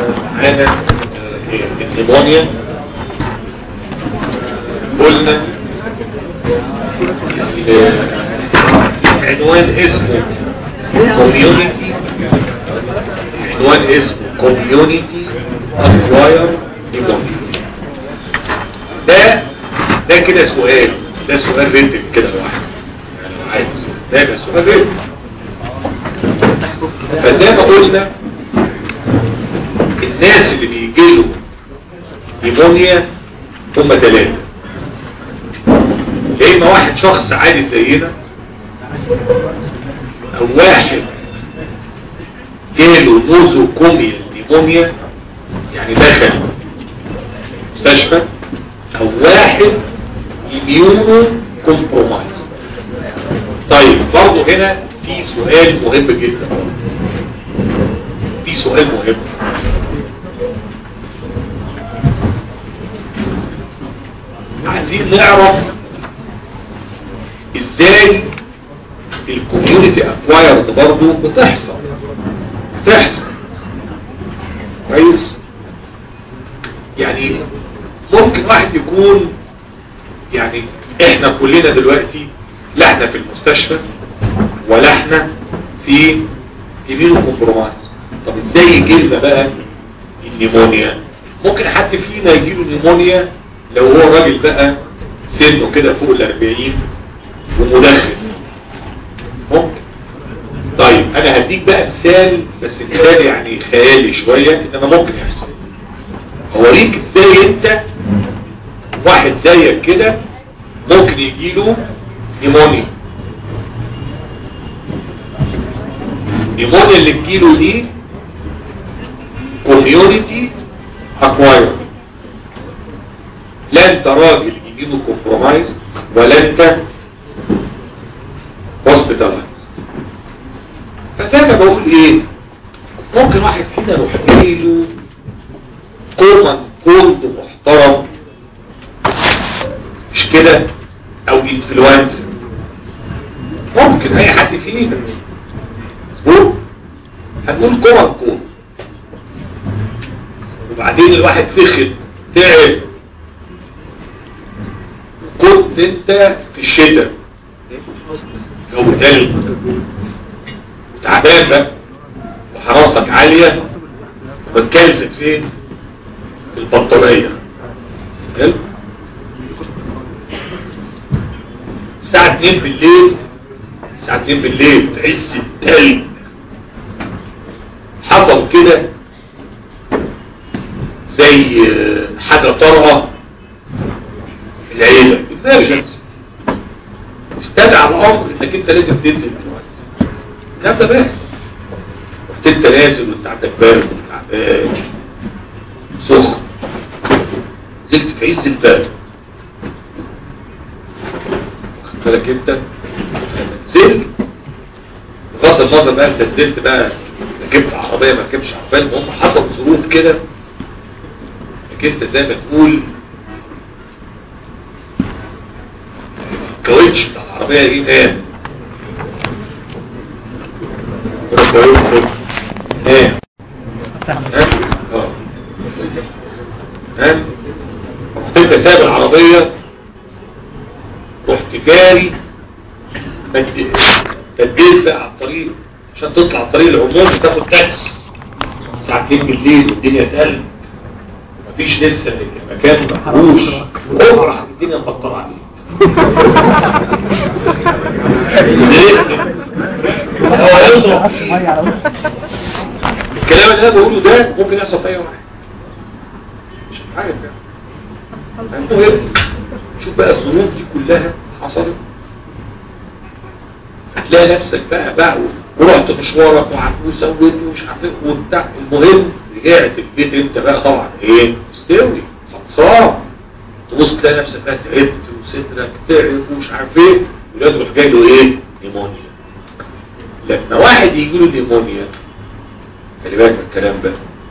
معانا النيمونيا قلنا عنوان اسمه كوميونيتي عنوان اسمه كوميونيتي اكواير نيمونيا ده ده كده سؤال ده سؤال ريتم كده لوحده يعني لو عايز ده يبقى سؤال ريتم فزي ما قلنا الناس اللي بيجيله نيمونيا هم ثلاثة يا اما واحد شخص عادي زينا او واحد جاله نوزوكوميا نيمونيا يعني دخل مستشفى او واحد اميونو كومبرومايز طيب برضه هنا في سؤال مهم جدا في سؤال مهم عايزين نعرف ازاي الكوميونتي اكوايرد برضه بتحصل بتحصل كويس يعني ممكن واحد يكون يعني احنا كلنا دلوقتي لا احنا في المستشفى ولا احنا في يمينو كومبرومايز طب ازاي يجي لنا بقى النيمونيا ممكن حد فينا يجيله نيمونيا لو هو راجل بقى سنه كده فوق الاربعين ومدخن ممكن طيب انا هديك بقى مثال بس مثال يعني خيالي شوية انما ممكن يحصل هوريك ازاي انت واحد زيك كده ممكن يجيله نيمونيا نيمونيا اللي تجيله دي كوميونيتي اكواير لا انت راجل يجيله كومبرومايز ولا انت هوسبيتالايز فزي ما بقول ايه ممكن واحد فينا يروح جايله كومن كولد محترم مش كده او انفلونزا ممكن اي حد فينا مظبوط هنقول كومن كولد وبعدين الواحد سخن تعب كنت انت في الشتاء جو تلج وتعبان بقى وحرارتك عالية واتكلفت فين في البطارية حلو الساعة 2 بالليل الساعة 2 بالليل في عز التلج حصل كده زي حاجة طارئة في العيلة emergency استدعى الامر انك انت لازم تنزل دلوقتي الكلام ده بيحصل رحت انت نازل وانت عندك برد وتعبان سخن نزلت في عز البرد واخد بالك انت لما نزلت بغض النظر بقى انت نزلت بقى ركبت عربيه ما ركبتش عربيه المهم حصل ظروف كده انك انت زي ما تقول الكاوتش بتاع العربيه دي نام نام نام رحت انت سايب العربيه رحت جاري بديت بقى على الطريق عشان تطلع على الطريق العمومي تاخد تاكس ساعتين بالليل والدنيا تقل مفيش لسه مكان محروش وقرع الدنيا مبطلة عليه الكلام اللي انا بقوله ده ممكن يحصل في اي واحد مش حاجه المهم شوف بقى الظروف دي كلها حصلت هتلاقي نفسك بقى بقى ورحت مشوارك وعملت وسويت ومش عارف ايه وبتاع المهم رجعت البيت انت بقى طبعا ايه مستوي خلصان تبص تلاقي نفسك بقى تعبت وصدرك تعب ومش عارف ايه ولا تروح جاي له ايه نيمونيا لما واحد يجي له نيمونيا خلي بالك من الكلام ده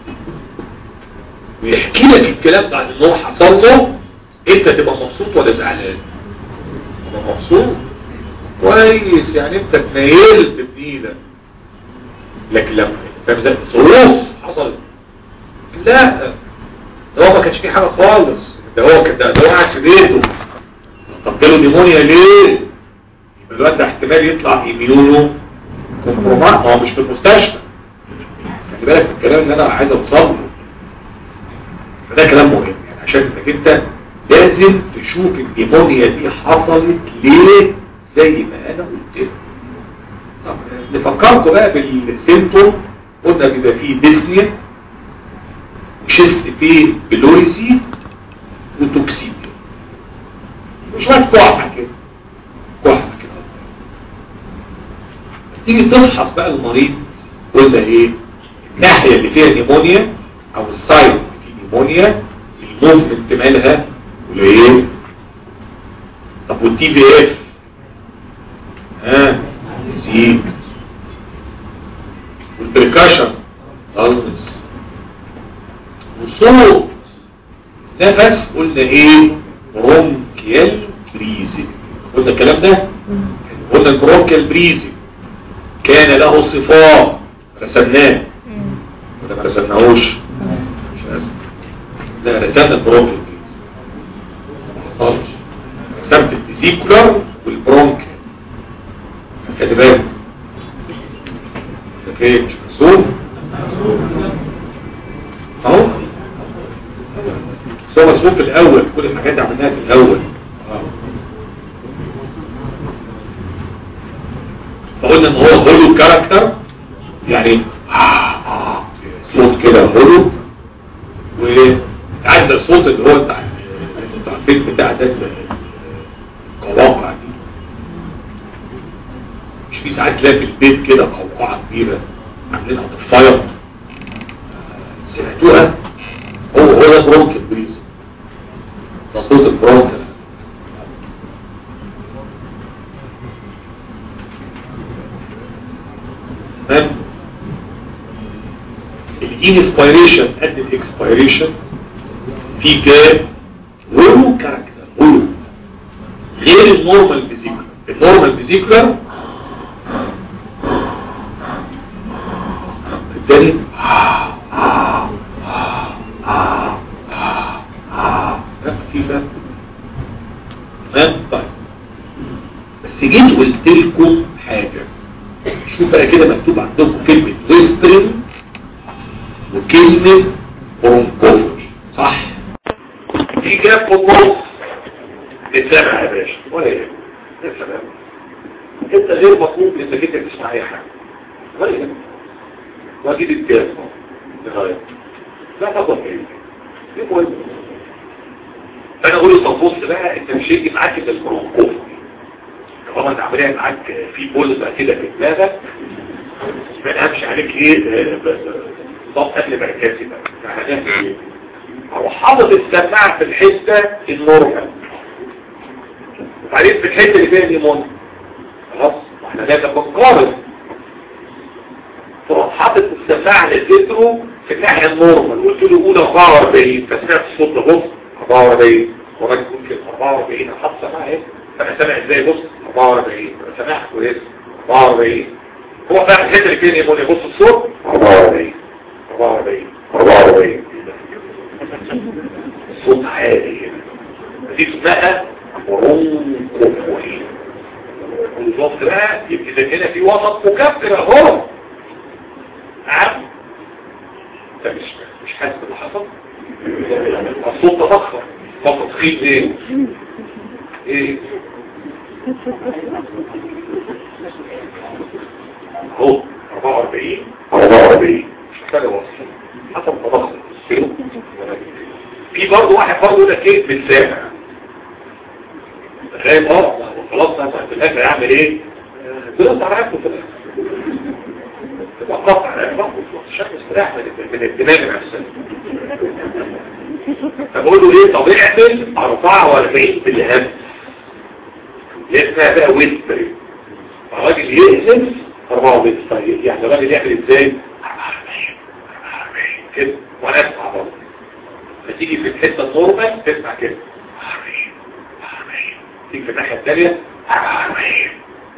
ويحكي لك الكلام بعد ان هو حصل له انت تبقى مبسوط ولا زعلان تبقى مبسوط كويس يعني انت اتنيلت بنيلة لكن لما فاهم ازاي ظروف حصلت لا ده هو ما كانش فيه حاجة خالص ده هو كان ده هو قاعد في بيته طب جاله نيمونيا ليه يبقى الواد ده احتمال يطلع ايميونو كومبرومات ما هو مش في المستشفى خلي بالك من الكلام اللي انا عايز اوصل له فده كلام مهم يعني عشان انك انت لازم تشوف النيمونيا دي حصلت ليه زي ما انا قلت لك طب نفكركم بقى بالسيمتوم قلنا بيبقى فيه ديسنيا وشيست فيه بلوريسي وتوكسيد شوية كحة كده كحة كده تيجي تفحص بقى المريض قلنا ايه الناحية اللي فيها نيمونيا او السايد اللي فيه نيمونيا الموفمنت مالها قليل طب والتي في اف ها يزيد والبركاشن خلص وصوت نفس قلنا ايه برونكيال بريزنج قلنا الكلام ده قلنا البرونكيال بريزنج كان له صفات رسمناه ولا ما رسمناهوش مش رسم لا رسمنا البرونكيال بريزنج رسمت الفيزيكولار والبرونكيال خلي بالك ده فين مش مرسوم اهو هو مرسوم في الاول كل الحاجات دي عملناها في الاول فقلنا ان هو هولو كاركتر يعني صوت كده هولو وعايز الصوت اللي هو بتاع بتاع الفيلم بتاع ده القواقع دي مش في ساعات تلاقي في البيت كده قوقعة كبيرة عاملينها طفاية سمعتوها هو هو ده برونك البريز ده صوت البرونك تمام الانسبيريشن قد الاكسبيريشن في كام هولو كاركتر هولو غير النورمال فيزيكولار النورمال فيزيكولار الثاني خفيفة تمام طيب بس جيت قلت لكم حاجة شوف بقى كده مكتوب عندكم كلمة ويسترن وكلمة برونكوفوني صح في كام قنص اتسمع يا باشا ولا ايه يا سلام انت غير مطلوب انك انت تسمع اي حاجة ولا ايه واجيب الجاز نغاية لا تفضل ايه ايه مهم فانا اقول له طب بص بقى انت مش هيجي معاك الا البرونكوفوني طالما انت عمليه معاك في بولزه كده في دماغك ما نهمش عليك ايه ضغط قبل مركزي بقى هنعمل ايه اروح حاطط السماعه في الحته النورمال وبعدين في الحته اللي فيها الليمون خلاص احنا لازم بنقارن تروح حاطط السماعه للجدرو في الناحيه النورمال قلت له قول 44 فسمعت الصوت ده بص 44 وراجل ممكن 44 احط سماعه ايه فانا سامع ازاي بص 44 انا سامعها كويس 44 هو فاهم الحته اللي فيها الليمون يبص الصوت 44 44 44 الصوت عالي دي اسمها برونكوفوني والظبط بقى يبقى اذا هنا في وسط مكفر اهو نعم انت مش مش حاسس باللي حصل الصوت تضخم فقط تخيل ايه ايه اهو 44 44 مش محتاجه وصف حسب تضخم في برضه واحد برضه يقول لك ايه بالسامع فاهم اه خلاص انا في الاخر اعمل ايه بس عرفته في الاخر تبقى قطع الشكل استراح من الدماغ نفسها فبقول له ايه طب اعمل 44 بالهم اسمها بقى ويستري الراجل يهزم 44 طيب يعني الراجل يعمل ازاي 44 كده وانا اسمع برضه فتيجي في الحته النورمال تسمع كده 44 تيجي في الناحيه الثانيه 44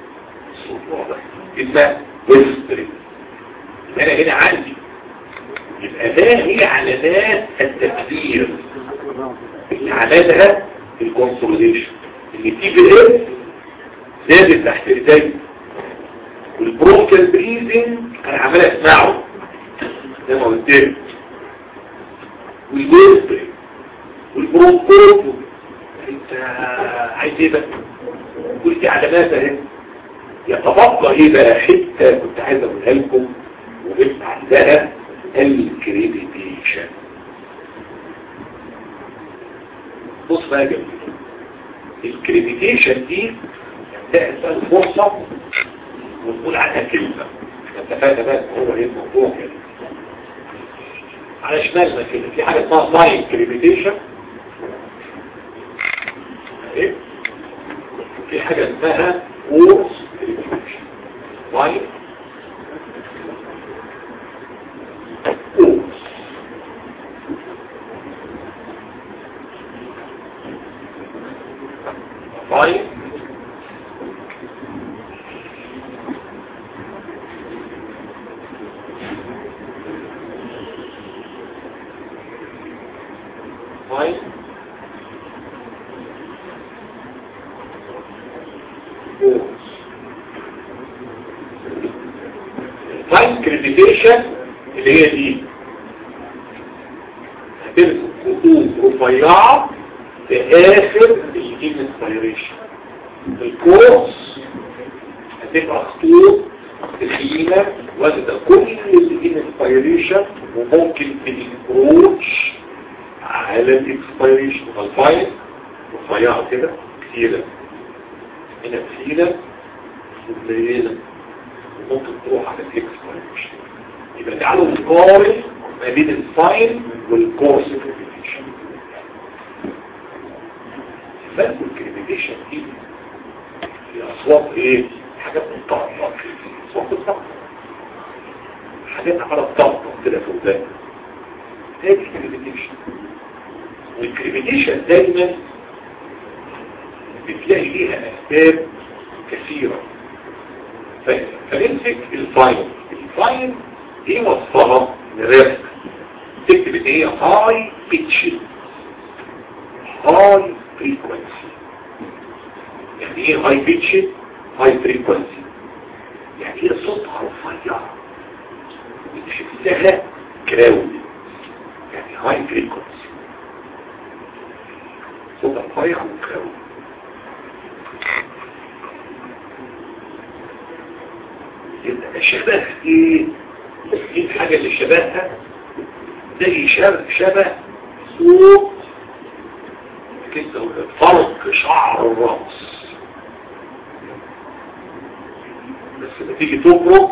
صوت واضح اسمها ويستري انا هنا عندي يبقى ده هي علامات التكبير اللي عملها الكونسوليديشن اللي تي بي اس زادت تحت ايدي والبروكال بريزنج انا عمال اسمعه زي ما قلت لك والجزء والبرونكوت انت عايز ايه بقى قلت علامات اهي يتبقى ايه بقى حته كنت عايز اقولها لكم وقلت عندها الكريديتيشن بص بقى يا جميل الكريديتيشن دي تأتي الفرصة ونقول عنها كلمة احنا اتفقنا بقى هو ايه الموضوع كده على شمالنا كده في حاجة اسمها ساين كريديتيشن ايه في حاجة اسمها كورس كريديتيشن ساين كورس طيب طيب طيب كريديتيشن اللي هي دي هتمسك خطوط رفيعه في اخر الانسبيريشن الكورس هتبقى خطوط تخينة واخدة كل الانسبيريشن وممكن الانكروتش على الاكسبيريشن الفاين رفيعة كده كتيرة هنا كتيرة وقليلة وممكن تروح على الاكسبيريشن يبقى تعالوا نقارن ما بين الفاين والكورس كريديشن بس الكريديشن دي في اصوات ايه حاجات مطاقة اصوات الطاقة حاجات على الطاقة كده في ودان هي دي الكريديشن والكريديشن دايما بتلاقي ليها اسباب كثيرة فنمسك الفاين الفاين ايه وصفها نرسم تكتب ان هي هاي بيتش هاي فريكونسي يعني ايه هاي بيتش هاي فريكونسي يعني هي صوتها رفيع بتحسها كراود يعني هاي فريكونسي صوتها رفيع وكراود يبقى شبه ايه ايه الحاجة اللي شبهها زي شبه شبه صوت كده فرق شعر الرأس بس لما تيجي تفرق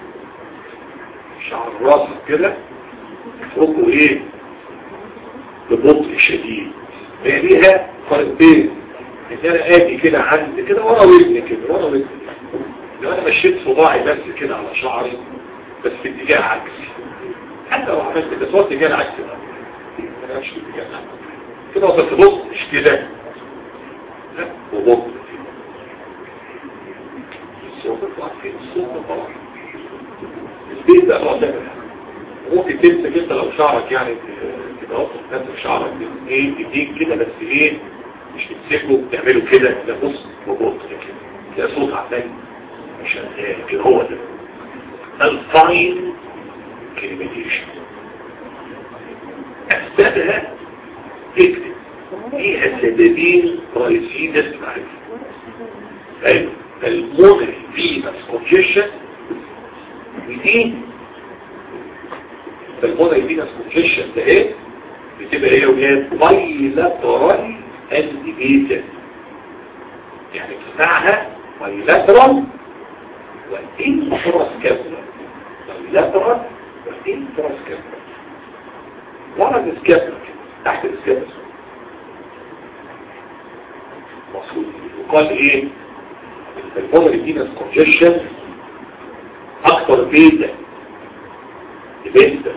شعر الرأس كده تفرقه ايه ببطء شديد هي ليها فرق بين ان انا ادي كده عند كده ورا ودني كده ورا ودني لو انا مشيت صباعي بس كده على شعري بس في اتجاه عكسي حتى لو عملت كده صوت اتجاه عكسي ما انا مش في اتجاه عكسي كده وصلت بص مش كده لا وبص الصوت طلع فين الصوت طلع البيت ده طلع ده ممكن تمسك انت لو شعرك يعني تبقى وصل تمسك شعرك ايه تديك كده بس ايه مش تمسكه تعمله كده لا بص وبص كده تلاقي صوت عمال شغال كده هو ده الفاين كلمتيشن أسبابها اكتب فيها سببين رئيسيين لازم تعرفهم ايوه المونري فينس كونجيشن ودي المونري فينس كونجيشن ده ايه بتبقى ايه ولاد بايلاترال اند بيتا يعني بتسمعها بايلاترال وانتراس كابلر بايلاترال وانتراس كابلر ورا السكابلر تحت السكابلر مصروف وقال ايه البولر فينس كونجيشن اكتر بيتا بيتا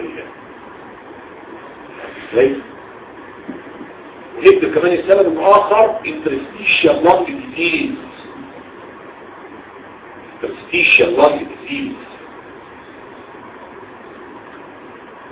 ازاي ونكتب كمان السبب الاخر انترستيشيال لانج ديزيز انترستيشيال لانج ديزيز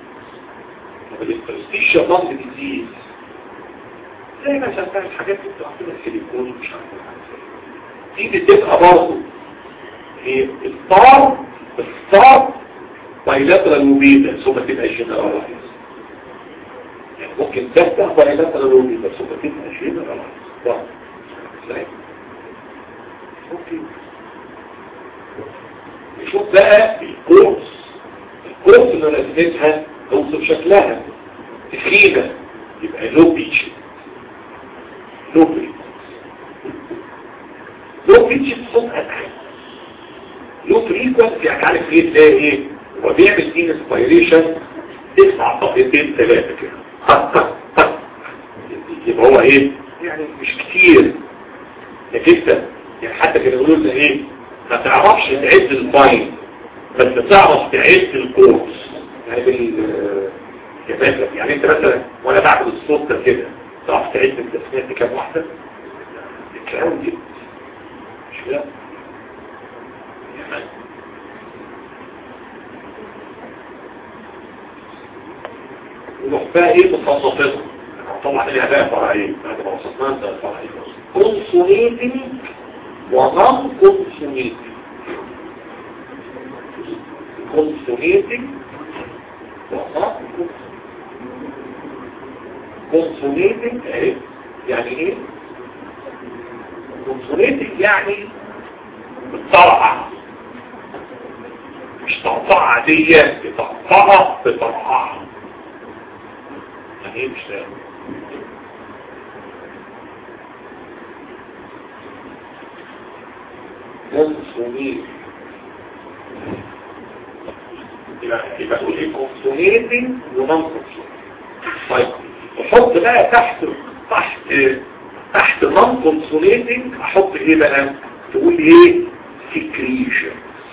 طب الانترستيشن لانج ديزيز زي مثلا بقى الحاجات اللي بتعطينا السيليكون مش عارف دي بتبقى برضه هي الطار الطار بايلاترال وبيدا ثم تبقى جنرالايز يعني ممكن تفتح بايلاترال وبيدا ثم تبقى جنرالايز ازاي ممكن نشوف بقى الكورس الكورس اللي لازمتها توصف شكلها تخينة يبقى لو بيتش لو بيتش لو بيتش صوت أدخل لو فريكوانس يعني عارف ايه تلاقي ايه هو بيعمل دي انسبيريشن تسمع طاقتين ثلاثة كده يبقى هو ايه يعني مش كتير جدا يعني حتى كانوا يقولوا لنا ايه ما تعرفش تعد الفاين بس تعرف تعد الكورس يعني بال يعني انت مثلا وانا بعمل الصوت ده كده تعرف تعد التسميات دي كام واحده الكلام دي مش كده ونروح بقى ايه مصنفاتهم طبعا ليها بقى فرعين بعد ما وصلنا ده فرعين كونسونيتنج ونون كونسونيتنج كونسونيتنج ونون كونسونيتنج اهي يعني ايه كونسونيتنج يعني بالطرعة مش طرطعة عادية بطرطعة بطرعة يعني ايه مش فاهم كونسونيت يبقى تقول ايه كونسونيتنج ونون طيب وحط بقى تحت تحت تحت نون كونسونيتنج احط ايه بقى تقول ايه سكريشن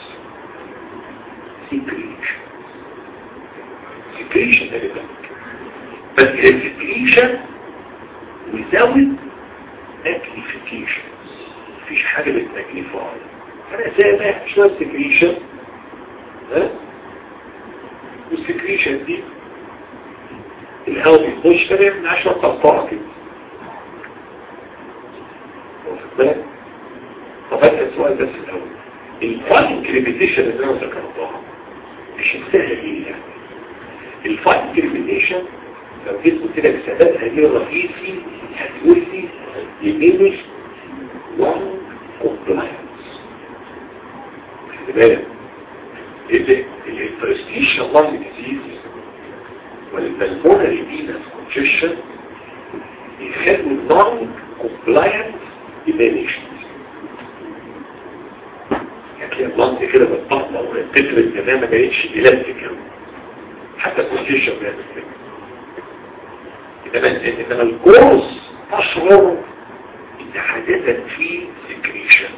سكريشن سكريشن ده بقى بس السكريشن وزود اكليفيكيشن مفيش حاجة بالتكليفات انا سامع شوية سكريشن ها والسكريشن دي الهواء بيخش كده من 10 قطعة كده واخد بالك طب هذا السؤال بس الاول الفاين كريبيتيشن اللي انا ذكرتها مش سهل ايه يعني الفاين كريبيتيشن لو جيت قلت لك سببها ايه الرئيسي هتقول لي يمينش وان كومبلاينس خلي بالك الانترستيشن لانج ديزيز والبلمونري فينس كونجيشن يخلوا النون كومبلاينس ديمينيشن يعني اللانج كده بتطلع والتتر الجنان ما بقتش الاستيك حتى الكونجيشن بيعمل كده انما انما الكورس تشعر ان حدثت فيه سكريشن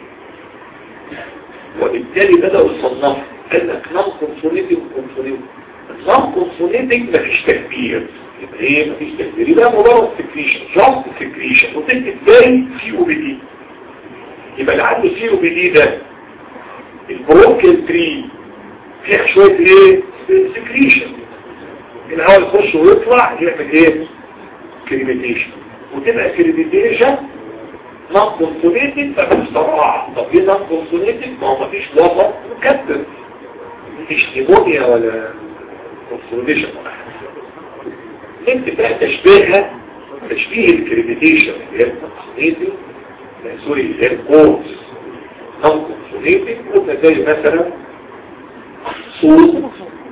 وبالتالي بدأوا يصنفوا قال لك نون كونسوليتنج وكونسوليتنج النون كونسوليتنج مفيش تكبير يبقى ايه مفيش تكبير يبقى مجرد سكريشن جاست سكريشن وتكتب زي سي او بي دي يبقى اللي عنده سي او بي دي ده البروكل تري فيها شويه ايه سكريشن الهواء يخش ويطلع يعمل ايه كريميتيشن وتبقى كريميتيشن نون كونسوليتنج مفيش طبعا طب ايه نون كونسوليتنج ما هو مفيش وسط مكتب مفيش نيمونيا ولا كونسوليشن ولا حاجه انت بقى تشبيهها تشبيه الكريميتيشن اللي هي الكونسوليتنج سوري اللي هي الكورس نون كونسوليتنج قلنا زي مثلا صوت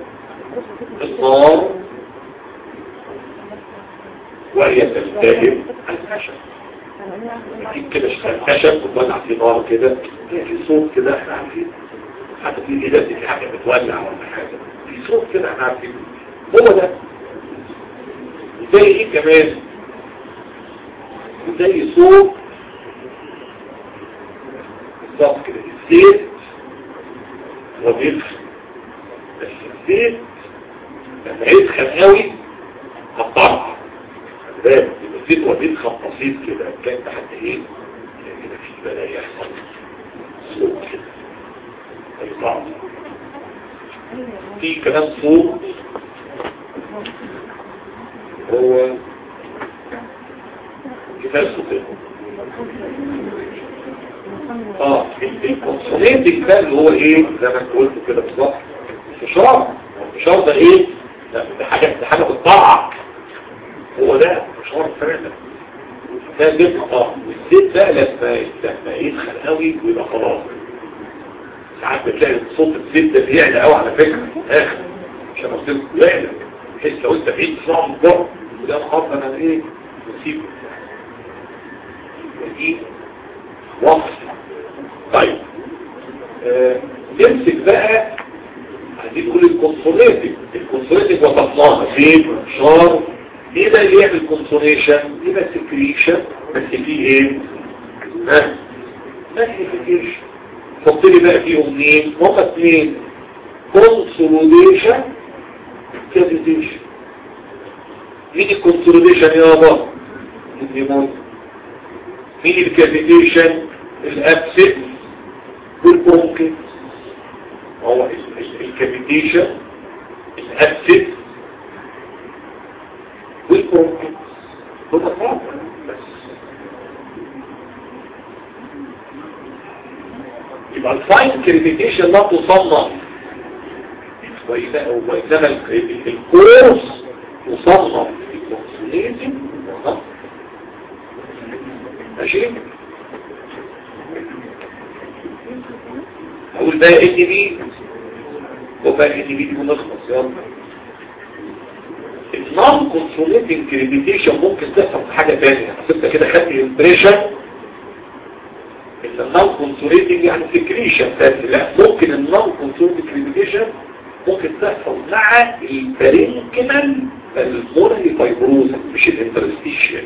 النار وهي تلتهب الخشب اكيد كده اشتغل خشب وتولع فيه نار كده في صوت كده احنا عارفين حتى في ايدات في حاجه بتولع ولا حاجه في صوت كده احنا عارفين هو ده وزي ايه كمان وزي صوت بالظبط كده الزيت هو بيدخل بس الزيت لما يدخل قوي هتطلع بالك الزيت هو بيدخل بسيط كده كان تحت ايه كده في بدا يحصل صوت كده هيطلع في كلام صوت هو كفاية صوتين اه الكونسوليتك ده اللي هو ايه زي ما انت قلت كده بالظبط الفشار الفشار ده ايه ده حاجه ده حاجه بتطلع هو ده فشار فعلا ده زيت اه والزيت ده لما لما يدخل قوي ويبقى خلاص ساعات بتلاقي صوت الزيت ده بيعلى قوي على فكره اخر عشان قلت يعلى بحيث لو انت بعيد تسمعه من بره وده خلاص انا ايه نسيبه دي وقت طيب آه، نمسك بقى عايزين نقول الكونسوليتك الكونسوليتك وصفناها فين شار ايه ده اللي يعمل كونسوليشن يبقى سكريشن بس فيه ايه ها ما سكريشن حط لي بقى فيهم مين هم اثنين كونسوليشن كافيتيشن مين الكونسوليشن يابا النيمون مين الكافيتيشن الابسط والبرونكيت هو الكافيتيشن الابسط والبرونكيت هو ده بس يبقى الفاين كريفيتيشن لا تصنف وإنما الكورس تصنف الكونسوليتي ماشي اقول بقى ان بي وبقى ان بي دي ونخلص يلا النون كونسوليتنج كريديتيشن ممكن تحصل في حاجه ثانيه انت كده خدت الامبريشن النون كونسوليتنج يعني سكريشن بس لا ممكن النون كونسوليتنج كريديتيشن ممكن تحصل مع البرينكمال الموري فايبروز مش الانترستيشن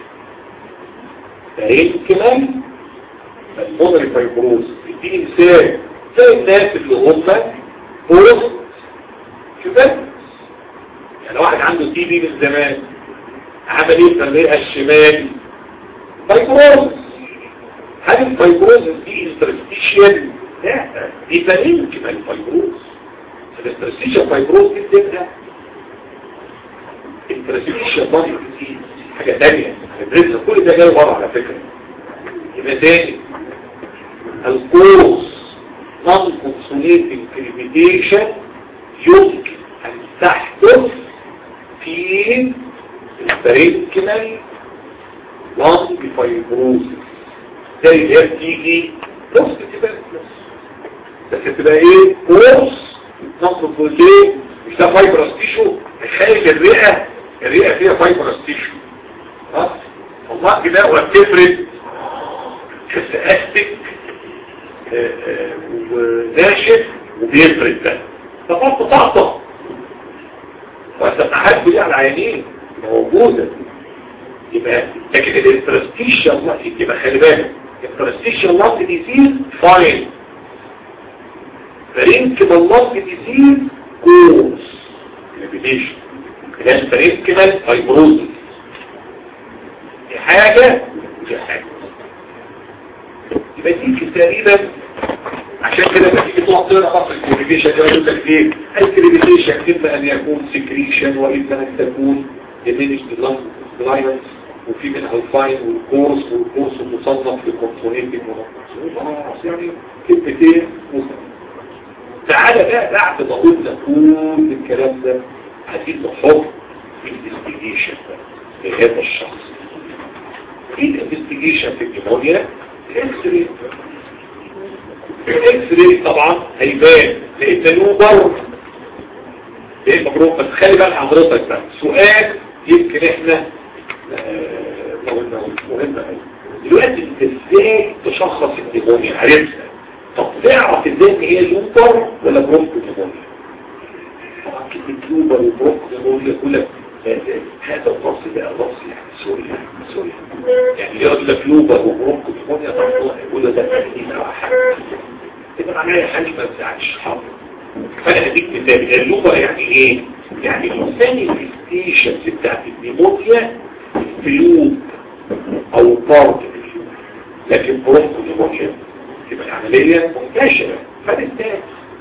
برينكمال الموري فايبروز اديني مثال زي الناس اللي هم بوست شوفت يعني واحد عنده تي بي من زمان عمل ايه في الرئه الشمال فايبروز هل الفايبروز دي انترستيشن لا دي برينكمال فايبروز الانترستيشن فايبروز دي بتبقى انترستيشن بادي دي حاجه ثانيه هندرسها كل ده جاي ورا على فكره يبقى تاني الكورس non consolidating cremation يمكن أن تحدث في البرينكمال لانج فايبروزس زي اللي هي بتيجي بص تبقى بس تبقى ايه كورس نقصد ليه مش ده فايبرس تيشو خارج الرئة الرئة فيها فايبرس تيشو ها والله كده وبتفرد تحس استك وناشف وبيفرد ده فقط طاقة فسمحات دي على العينين موجودة يبقى لكن الانترستيشن الله يبقى خلي بالك الانترستيشن الله ديزيز فاين فرينكم الله ديزيز كورس ريبيتيشن كلاس فرينكمال فايبروز دي حاجة ودي حاجة يبقى دي تقريبا عشان كده لما تيجي تقعد تقرا خط الكريبيشن يقول لك ايه الكريبيشن اما ان يكون سكريشن واما ان تكون diminished lung violence وفي منها الفاين والكورس والكورس مصنف للكونسونيتنج خلاص يعني كلمتين تعالى بقى بعد ما قلنا كل الكلام ده عايزين نحط انفستيجيشن لهذا الشخص ايه الانفستيجيشن في النمونيا الاكس راي الاكس راي طبعا هيبان لان اللوبر ايه مبروك بس خلي بالك حضرتك بقى سؤال يمكن احنا قلنا مهم قوي دلوقتي انت ازاي تشخص النمونيا عرفتها طب تعرف ازاي ان هي لوبر ولا برونكو نمونيا طبعا كلمه لوبر وبرونكو نمونيا كلها هذا النص بقى نص يعني سوري سوري يعني يقول لك لوبر وبرونكو نمونيا طبعا يقول له ده تهديد او حاجه تبقى معناها حاجه ما بتاعش حاضر فانا هديك مثال اللوبر يعني ايه يعني المانيفستيشنز بتاعت النيمونيا فلوب او بارت لكن برونكو نيمونيا تبقى العملية منتشرة فبالتالي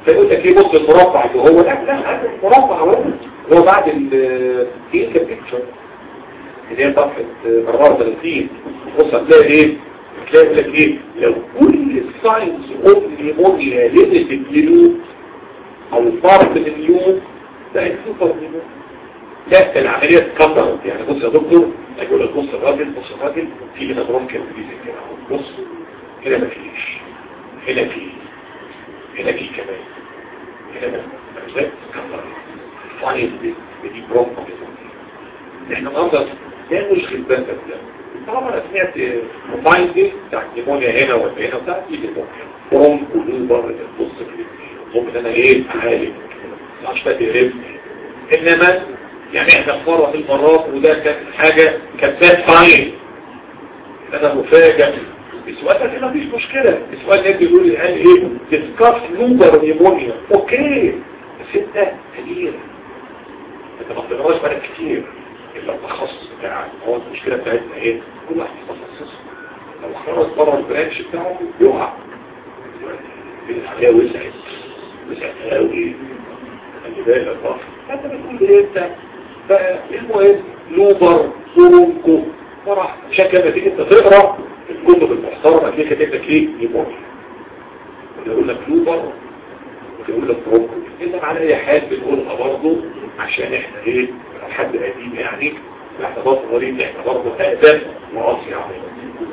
فيقول لك ايه بص المربع اللي هو لا لا هذا المربع هو اللي هو بعد ال ايه بيكتشر اللي هي صفحة مرار 30 بص هتلاقي ايه هتلاقي يقول لك ايه لو كل الساينس اوف نيمونيا لبست اليوم او فرد من اليوم ده السوبر نيمونيا لا العملية اتكبرت يعني بص يا دكتور اقول لك بص الراجل بص الراجل في هنا برونكيال بريزنج كده بص هنا مفيش هنا في هنا في كمان هنا مفيش فاين دي برونكو احنا النهارده ده مشكل بس ده طالما انا سمعت فاين دي بتاع نيمونيا هنا ولا هنا بتاع دي برونكو لوبر بص في ان انا ايه عالي مش فاكر انما يعني احنا مرة في المرات وده كانت حاجة كانت فاين انا مفاجئ السؤال ده ما فيش مشكلة السؤال ده بيقول لي قال ايه ديسكاس لوبر نيمونيا اوكي بس انت كبير انت ما بتقراش بالك كتير الا التخصص بتاعك هو المشكلة بتاعتنا ايه كل واحد يتخصص لو خرج بره البرانش بتاعه يقع الحياة وسعت وسعت قوي خلي بالك بقى انت بتقول ايه انت فالمهم لوبر برونكو فرح عشان كده تيجي انت تقرا الكتب المحترمه اللي كاتب لك ايه نيمونيا يقول لك لوبر ويقول لك برونكو الا على اي حال بنقولها برضه عشان احنا ايه حد قديم يعني احنا برضه غريب احنا برضه اقدم وقاسي علينا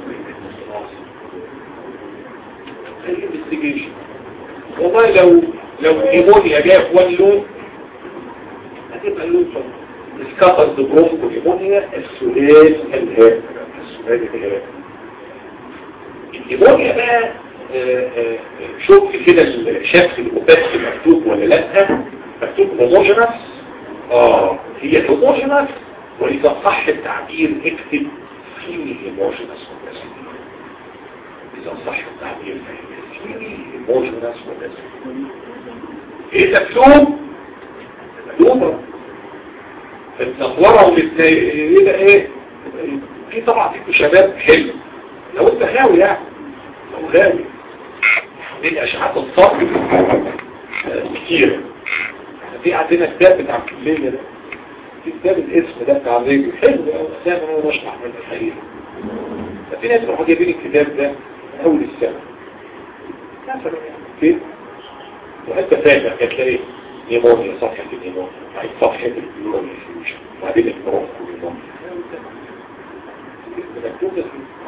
الانفستيجيشن والله لو لو نيمونيا جايه في وان لون هتبقى لون اسكاتر برونكو نيمونيا السؤال الهام السؤال الهام النيمونيا بقى شوف كده الشكل المبث مكتوب ولا لا مكتوب هوموجينس اه هي هوموجينس واذا صح التعبير اكتب فيه هوموجينس اذا صح التعبير فيه هوموجينس ايه مكتوب مكتوبه التطوره والايه ده ايه في طبعا فيكم شباب حلو لو انت غاوي يعني لو غاوي دي الاشعاعات الصقر كتير في عندنا كتاب بتاع الكلية ده في كتاب الاسم ده بتاع الريجو حلو ده انا بشرح من الحقيقة ففي ناس راحوا جايبين الكتاب ده من اول السنة مثلا كده وانت فاهم هتلاقي نيمونيا صفحة النيمونيا بعد صفحة النيمونيا وبعدين البرونكو نيمونيا مكتوبة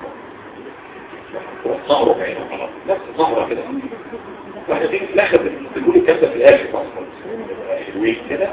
ظهره بعينه خلاص نفس ظهره كده واحنا تيجي في الاخر بنقول الكلام ده في الاخر اصلا حلوين كده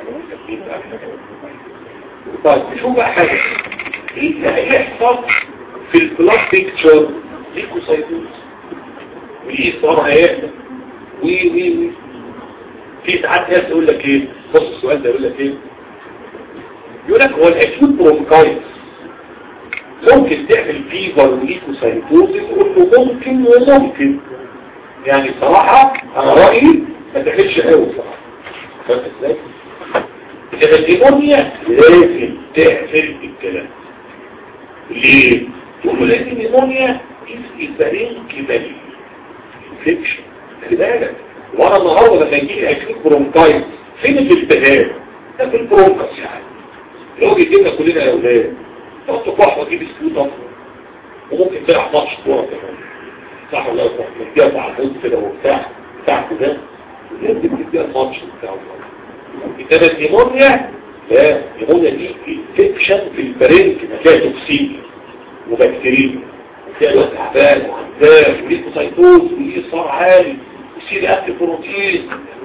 طيب نشوف بقى حاجه ايه اللي هيحصل في البلاد بيكتشر ليكوسايتوز وايه صار هيحصل وي وي وي في ساعات ناس يقول لك ايه بص السؤال ده يقول لك ايه يقول لك هو الاكيوت برونكايتس ممكن تعمل فيفر وليكوسايتوزيس قول له ممكن وممكن يعني صراحة انا رأيي ما تعملش قوي صراحة فاهم ازاي؟ كده النيمونيا لازم تعمل الكلام ليه؟ تقول له لان النيمونيا اسبرين كبالي انفكشن خلي بالك وانا النهارده لما يجي لي اكيد برونكايت فين الالتهاب؟ ده في البرونكس يعني لو جينا كلنا يا اولاد تحط قحوة تجيب سكوتر وممكن تلعب ماتش كورة كمان صح ولا صح تديها مع الناس كده وبتاع بتاع كده لازم تديها الماتش بتاعه انما النيمونيا لا النيمونيا دي انفكشن في البرينك مكان توكسين وبكتيريا وتلاقي الوقت تعبان وعذاب وليكوسايتوز وليه صار عالي وسيري اكل بروتين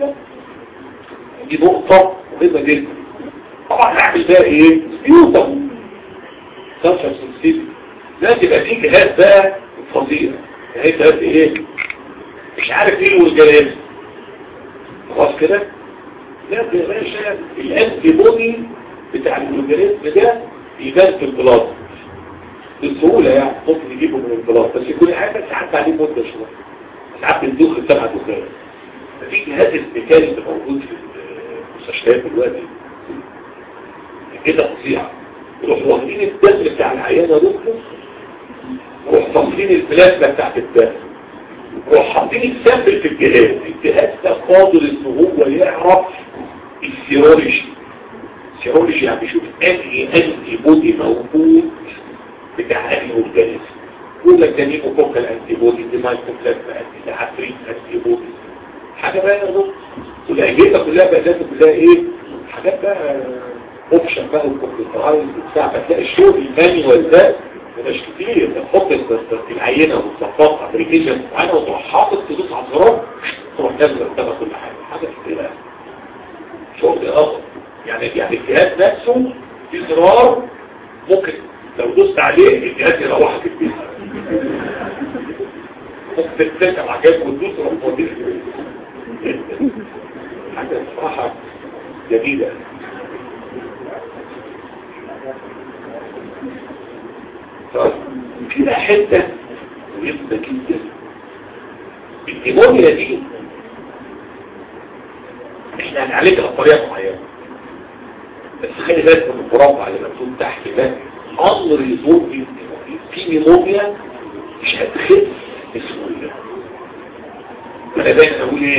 دي نقطة مهمة جدا طبعا نعمل بقى ايه؟ سبيوتم سنسر سنسيتي لازم يبقى في جهاز بقى فظيع جهاز جهاز ايه مش عارف ايه والجهاز خلاص كده لازم يا باشا الانتي بودي بتاع الاورجانيزم ده يبان في البلاط بسهوله يعني ممكن يجيبه من البلاط بس يكون حاجه ساعات عليه مده شويه ساعات بندوخ السبعه دخان ففي جهاز الميكاني اللي موجود في المستشفيات دلوقتي كده فظيع يروحوا واخدين الدم بتاع العيانة دكتور ويروحوا فاصلين البلازما بتاعت الدم روح حاطين السامبل في الجهاز الجهاز ده قادر ان هو يعرف السيرولوجي السيرولوجي يعني بيشوف انهي انتي بودي موجود بتاع انهي اورجانيزم يقول لك ده نيموكوكال انتي بودي دي مايكوبلازما انتي ده عفريت انتي بودي حاجه بقى يا دكتور والاجهزه كلها بقى لازم كلها ايه حاجات بقى اوبشن بقى وكمبيوترايز وبتاع فتلاقي الشغل المانيوال ده مش كتير تحط العينه وتظبط ابلكيشن معينه وتروح حاطط تدوس على الزرار تروح نازل قدامك كل حاجه حاجه كتير شغل اخر يعني يعني الجهاز نفسه في زرار ممكن لو دوست عليه الجهاز يروحك البيت ممكن تتسلم على جنب وتدوس تروح موديك حاجه بصراحه جميله في بقى حتة مهمة جدا النيمونيا دي احنا هنعالجها بطريقة معينة بس خلي بالك من المربع اللي مكتوب تحت ده امر يزور في في نيمونيا مش هتخف بسهولة انا دايما اقول ايه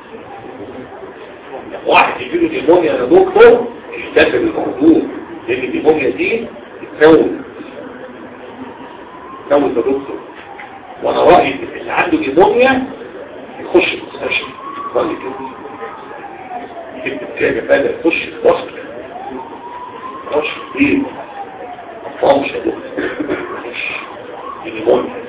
لما واحد يجيله نيمونيا يا دكتور يهتم بالموضوع لان النيمونيا دي بتكون تكون يا دكتور وانا رايي اللي عنده نيمونيا يخش المستشفى رايي كده يكتب كده بقى يخش الضغط مش ايه اطفال مش هدوك مش نيمونيا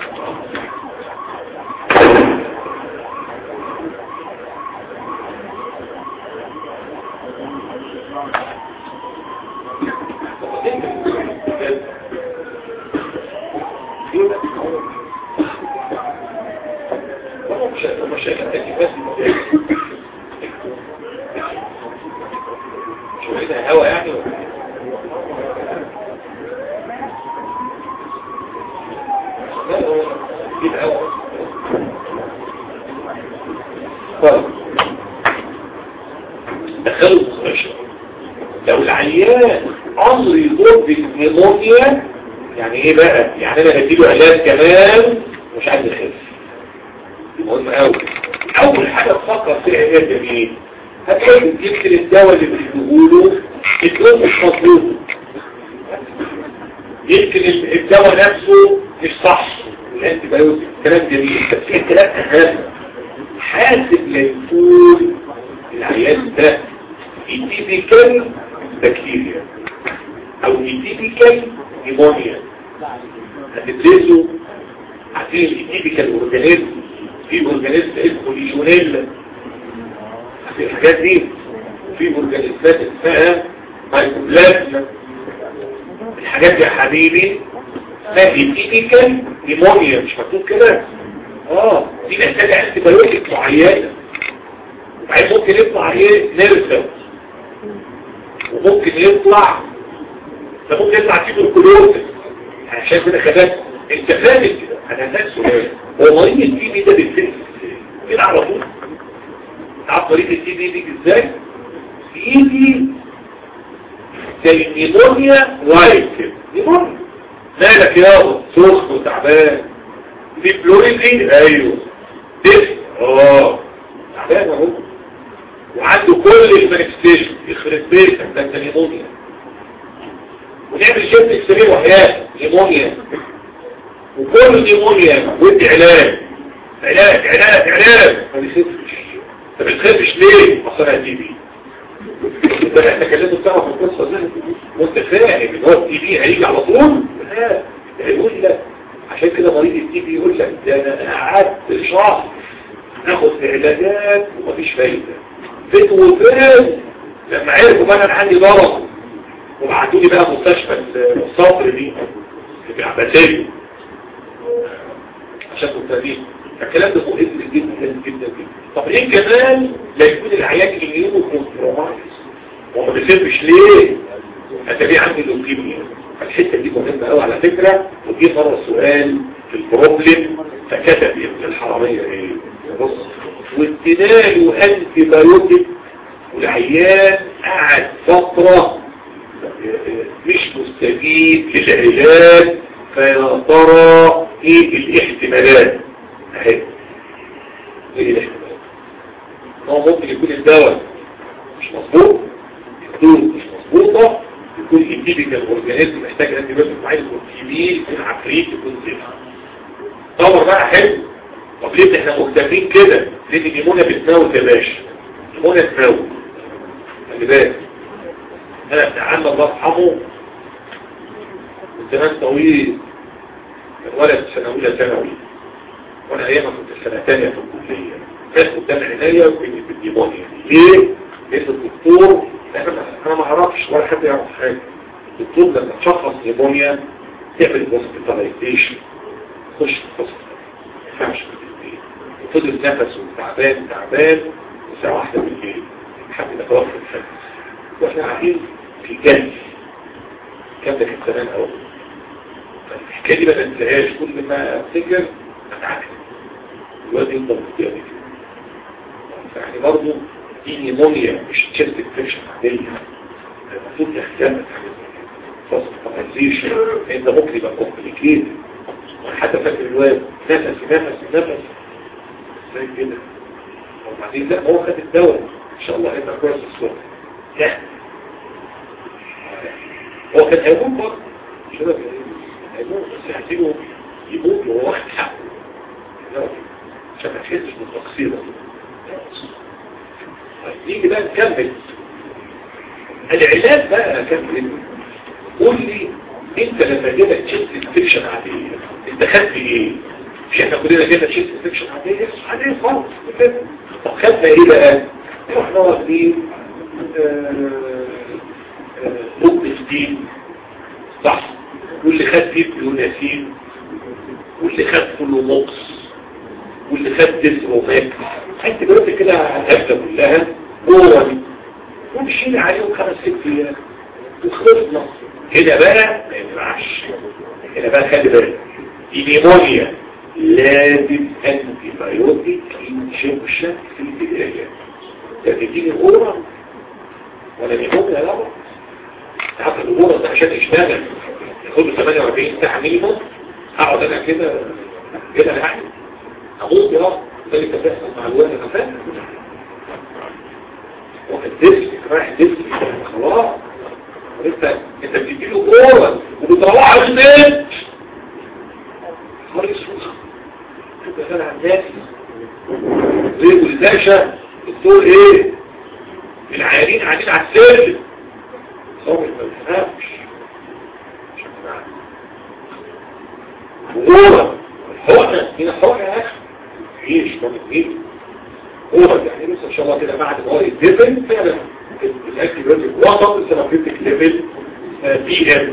مشاكل تكيفات شو كده هوا يعني لا هو كده هوا طيب دخلوا المستشفى لو العيان امر يضر بالنيمونيا يعني ايه بقى يعني انا هديله علاج كمان مش عايز يخف مهم قوي اول حاجه تفكر فيها ايه يا جميل هتقول يمكن الدواء اللي بيقولوا يكون مش مطلوب يمكن الدواء نفسه مش صح الانتي بايوتيك كلام جميل بس في كلام اهم حاسب لا يكون العيان ده ايتيبيكال بكتيريا او ايتيبيكال نيمونيا هتدرسوا عارفين الايتيبيكال اورجانيزم في اورجانيزم اسمه ليجونيلا في الحاجات دي وفي اورجانيزمات اسمها مايكوبلازما الحاجات دي يا حبيبي اسمها ايتيبيكال نيمونيا مش مكتوب كده اه دي محتاجه انتي بايوتيك معينه وبعدين ممكن يطلع ايه نيرفا وممكن يطلع ده ممكن يطلع تيبركلوز عشان كده خدت انت فاهم كده انا هسأل سؤال هو مريض التي بي ده بيتفلس كده على طول تعرف مريض التي بي دي ازاي يجي زي النيمونيا وايت كده نيمونيا مالك يابا سخن وتعبان في فلورين ايه ايوه دفء اه تعبان اهو وعنده كل المانيفستيشن يخرب بيتك ده انت نيمونيا ونعمل شفت اكسرين وحياه نيمونيا وكل نيمونيا ودي علاج علاج علاج علاج ما بيخفش ما بتخفش ليه اصلا تي بي انت احنا كلمنا بتاعه في القصه دي وانت فاهم ان هو التي بي هيجي على طول لا هيقول لك عشان كده مريض التي بي يقول لك ده انا قعدت شهر ناخد في علاجات ومفيش فايده فيت وفين لما عرفوا بقى انا عندي ضرر وبعتوا لي بقى مستشفى الصبر دي في عباسيه عشان تفهمين الكلام ده مهم جدا جدا جدا طب ليه كمان لا يكون العيان اليوم كومبرومايز وما بيسيبش ليه انت ليه عندي لوكيميا الحته دي مهمه قوي على فكره ودي مره سؤال في البروبلم فكتب ابن الحراميه ايه بص واديناله انتي بايوتيك والعيان قعد فتره مش مستجيب للعلاج فيا ترى ايه الاحتمالات اهي ممكن يكون الدواء مش مظبوط الدور مش مظبوطة يكون التيبيكال اورجانيزم محتاج انتي بيوتيك معين يكون كبير يكون عفريت يكون زفت طور بقى حلو طب ليه احنا مهتمين كده ليه النيمونيا بتموت يا باشا النيمونيا تموت خلي بالك انا تعالى الله يرحمه زمان طويل كان ولد سنة أولى ثانوي وأنا أيام كنت سنة ثانية في الكلية كان قدام عينيا وكنت بالديمونيا ليه؟ لأن الدكتور أنا ما أعرفش ولا حد يعرف حاجة الدكتور لما تشخص نيمونيا تعمل هوسبيتاليزيشن خش في الفصل ما ينفعش في البيت وفضل نفسه تعبان تعبان الساعة واحدة بالليل لحد ما توفى الفجر واحنا قاعدين في جنب كان ده كان زمان قوي الحكايه دي ما تنساهاش كل ما افتكر اتعكس الواد يفضل قدامي كده يعني برضه دي نيمونيا مش تشيست انفكشن عاديه المفروض تهتم فاسفوتايزيشن انت ممكن يبقى كومبليكيت حتى فاكر الواد نفس نفس نفس زي كده وبعدين لا هو خد الدواء ان شاء الله هيبقى كويس الصبح لا هو كان هيموت برضه مش كده هيموت بس هتيجه يموت وهو واخد حقه عشان ما تحسش بالتقصير طيب نيجي بقى نكمل العلاج بقى كمل قول لي انت لما جينا تشيست انفكشن عادية انت خدت ايه مش احنا كلنا جينا تشيست انفكشن عادية عادية خالص طب خدنا ايه بقى رحنا واخدين مدة دين صح واللي خد ديبلوناسين واللي خد كلوموكس واللي خد ديسروماك انت قلت كده على الهبده كلها جوه ومشينا عليهم خمس ست ايام وخلصنا هنا بقى ما ينفعش هنا بقى خلي بالك النيمونيا لازم انتي بايوتيك انجكشن في البدايه ده تديني غوره ولا نيمونيا لا تعرف الغوره ده عشان يشتغل ياخد 48 ساعه مينيموم اقعد انا كده كده يعني اموت يا رب ده اللي كان بيحصل مع الواد انا فاهم وفي الدفء رايح دفء خلاص انت انت بتديله كوره وبتروحها في البيت خالص تبقى انا الناس زي والدهشه الدكتور ايه العيانين قاعدين على السلم صوت ما بيفهمش كوره الحقنه هنا حقنه يا اخي عيش ما بتجيب كوره يعني لسه ان شاء الله كده بعد ما هو يتدفن فعلا الاكل بيوتك وسط السيرابيوتيك ليفل بي ام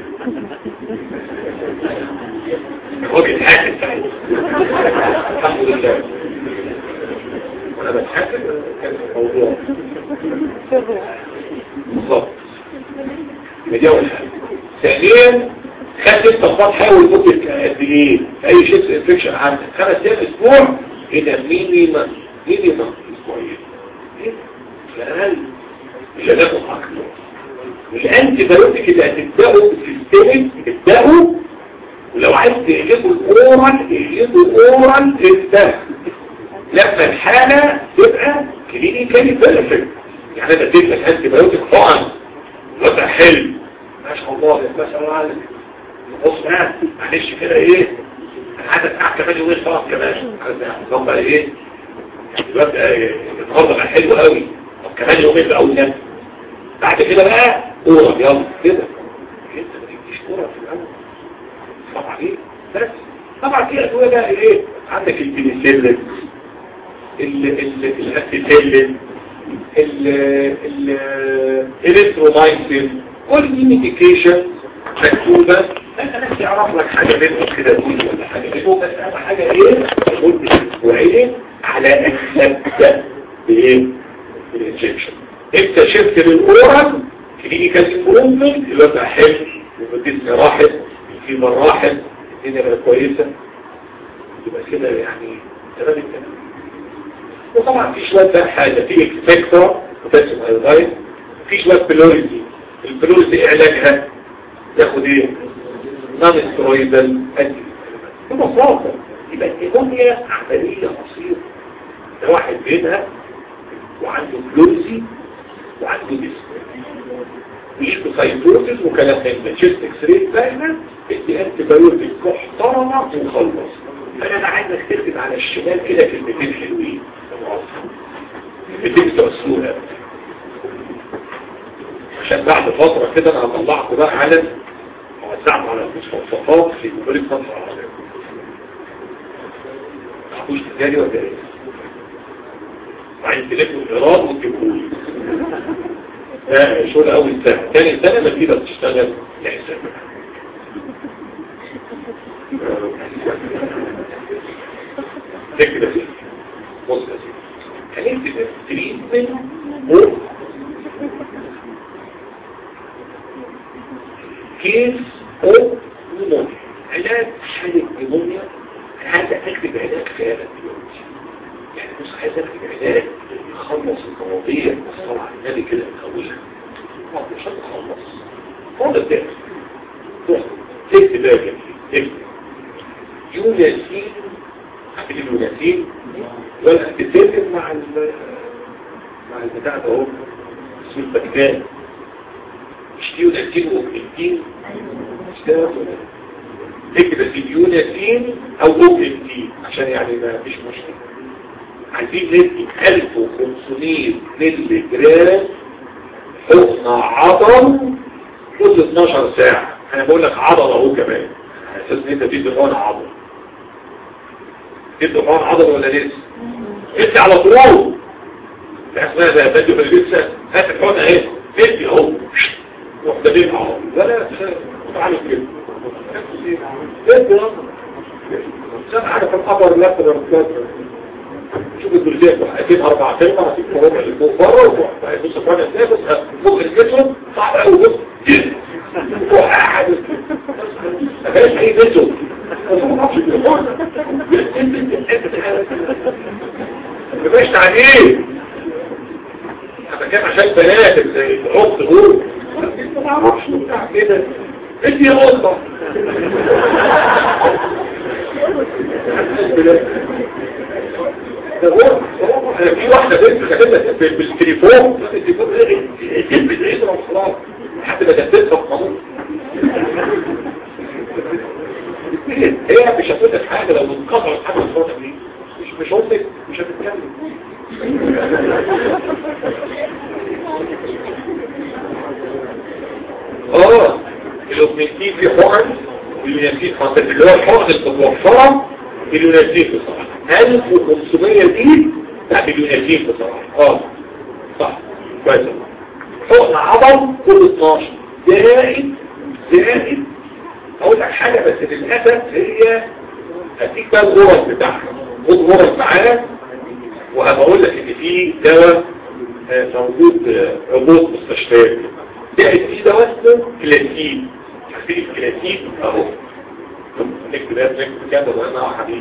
هو بيتحاسب ساعتها الحمد لله وانا بتحاسب كان الموضوع بالظبط يبقى دي اول حاجه ثانيا خدت انت خط حاول مده قد ايه في اي شيبس انفكشن عندك خمس ايام اسبوع هنا مينيمم مينيمم اسبوعين اقل مش هناخد اكتر والانتي بايوتيك اللي هتبداوا في السيستم تبداوا ولو عايز تقلبوا الاورال تقلبوا اورال تبدا لما الحالة تبقى كلينيكالي بيرفكت يعني انا اديت لك انتي بايوتيك حقن وضع حلو ما شاء الله يا باشا الله عليك بص بقى معلش كده ايه انا عايز اسمع كمان يومين خلاص كمان عايز نظام بقى ايه يعني الواد النهارده بقى حلو قوي طب كمان يومين بقى ونام بعد كده بقى كوره يلا كده انت ما تديش كوره في الاول طبعا ايه بس طبعا في ادويه بقى ايه عندك البنسلين الاسيتيلين الالكترومايسين كل دي ميديكيشن مكتوبة انت نفسي يعرف لك حاجة منهم كده تقول ولا حاجة منهم بس اهم حاجة ايه قلت اسبوعين على اكسبت بايه بالانجكشن انت شفت للاورال كلينيكال امبروفمنت اللي بقى حلو والجسم راحت الفيبر راحت الدنيا بقت كويسة يبقى كده يعني تمام التمام وطبعا في شوية بقى حاجة في اكسبكتور بوتاسيوم ايودايد في شوية بلوريزي البلوريزي علاجها ياخد ايه نون استرويدال انتي ببساطة يبقى النيمونيا عملية بسيطة ده واحد بينها وعنده فلوزي وعنده جسم مش بسايتوزز وكلام من ده تشيست اكس راي باينه ادي انتي بايوتيك محترمه وخلص انا عايزك تكتب على الشمال كده كلمتين حلوين كلمتين تأثيرها عشان بعد فترة كده انا طلعت بقى على وزعت على المستوصفات في مبارك مصر العربية تعرفوش تجاري ولا ايه؟ وعايز تلفوا الإيراد وتجيبهولي ده شغل أول سنة تاني سنة ما تقدر تشتغل لحساب ده كده فيه بص يا سيدي هنكتب تريتمنت اور كيس او نيمونيا علاج حالة نيمونيا عايز اكتب علاج فعلا دلوقتي يعني بص عايز اكتب علاج يخلص المواضيع والصلاة على النبي كده من اولها ما مش هتخلص فاضل ده تكتب بقى جميل تكتب يوناسين عارفين اليوناسين ولا تتفق مع ال مع البتاع ده اهو اسمه البكتان مش يوناسين واوكلتين مش ده تكتب بس يوناسين او اوكلتين عشان يعني ما فيش مشكله عايزين ندي 1500 مللي جرام حقن عضل كل 12 ساعة انا بقول لك عضل اهو كمان على اساس ان انت تدي حقن عضل تدي حقن عضل ولا لسه ادي على طول لا اسمها ده تدي في لسه هات الحقن اهي ادي اهو روح ده ليه عضل لا لا تعالوا كده ادي اهو سامع حاجه في الخبر لا تقدر شوف الدرجات اكيد اربع كلمة هتيجي ربع لفوق بره وهيبص فرانة ازاي بس فوق الجسم صعب قوي بص وقاعد مفيش اي جسم مفيش تعليم هذا كان عشان بناتك زي الاخت دول ما تعرفش بتاع كده انت يا قطه في واحدة بنت كتبت بالتليفون تلبس عيسى وخلاص لحد ما تنتهي القانون هي مش هتقول حاجة لو انقطعت حاجة الصوت دي مش مش قلت مش هتتكلم اه الاوبنتين في حقن اليونسين خاصة اللي هو الحقن المتوفرة اليونسين بصراحة 1500 دي بتاعت اليونسين بصراحة اه صح كويس حقن عضل كل 12 زائد زائد اقول لك حاجة بس للأسف هي هديك بقى الغرز بتاعها خد غرز معاك وهبقول لك ان في دواء موجود عبوط مستشفيات زائد في دواء اسمه كلاسيد عارفين الكلاسيد اهو نكتب ده نكتب كده وانا حبيبي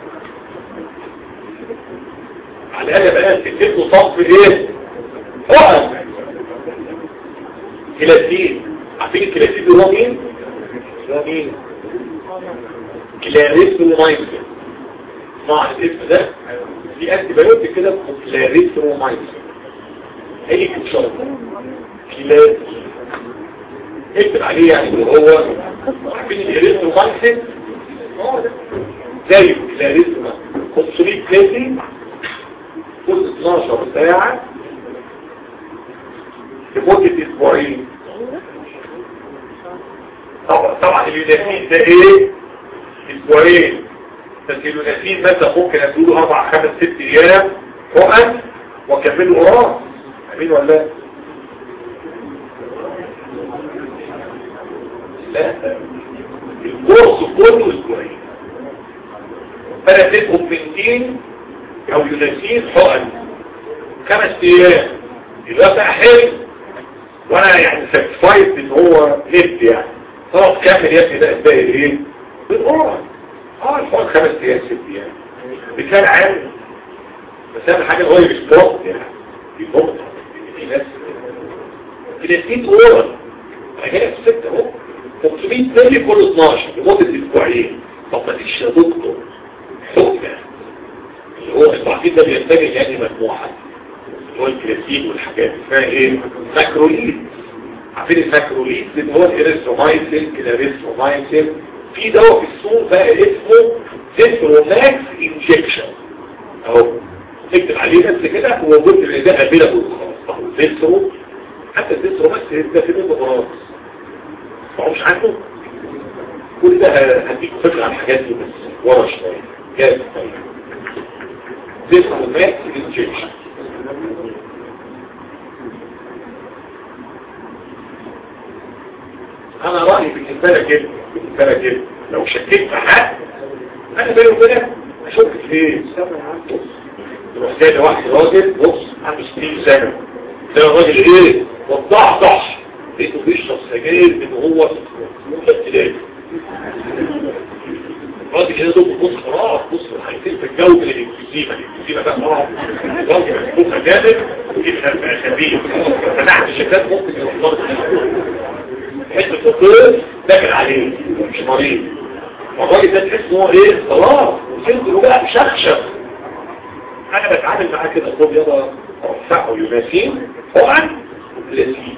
على الاقل بقى تكتب له صف ايه حقن كلاسيد عارفين الكلاسيد هو مين هو مين كلاريسومايسين اسمع الاسم ده في انتي بايوتيك كده اسمه كلاريسومايسين هي كتشار كلار اكتب عليه يعني اللي هو عارفين الكلاريسومايسين زي كلاريسوما 500 كلاسي كل 12 ساعة لمدة اسبوعين طبعا طبعا اليوناسين ده ايه اسبوعين بس اليوناسين مثلا ممكن ادوله اربع خمس ست ايام حقن واكمله قرار امين ولا لا الكورس كله اسبوعين فانا اديتهم بنتين او يوناسين حقن خمس ايام الوقت حلو وانا يعني ساتسفايد ان هو هيد يعني خلاص كمل يا ابني ده الباقي ايه بالقرعه اه الحوار خمس ايام ست ايام بكان عام بس اهم حاجه هو مش بوقت يعني دي نقطه في ناس 30 اورا هي ستة اهو 500 مللي كل 12 لمده اسبوعين طب ما فيش يا دكتور حكمه اللي هو التعقيد ده بيحتاج يعني مجموعه اللي هو الكلاسيك والحاجات اسمها ايه ماكروليد عارفين الماكروليد اللي هو الاريثرومايسين الاريثرومايسين في دواء في السوق بقى اسمه سيتروماكس انجكشن اهو نكتب عليه بس كده هو جزء من ده افيلابل خلاص اهو سيترو حتى السيتروماكس ده في منه خلاص ما هوش عنه كل ده هديك فكره عن الحاجات دي بس ورا شويه جاهز طيب سيتروماكس انجكشن انا رأيي بالنسبة لك كده بالنسبة لك كده لو شكيت في حد انا بيني وبينك اشك في ايه تروح جاي لواحد راجل بص عنده 60 سنة ده الراجل ايه وضعضح لقيته بيشرب سجاير من هو ابتدائي الراجل كده دوب بص خلاص بص هيتم في الجو من الانفسيمة الانفسيمة ده خلاص الراجل مسكوكة جامد ويبقى خبيث فتحت الشتات ممكن يروح ضرب حته الطير داخل عليه مش مريض والراجل ده تحس ان هو ايه خلاص وصلت له بقى مشخشخ انا بتعامل معاه كده خد يابا رفعه يوناسين طبعا وبلاسين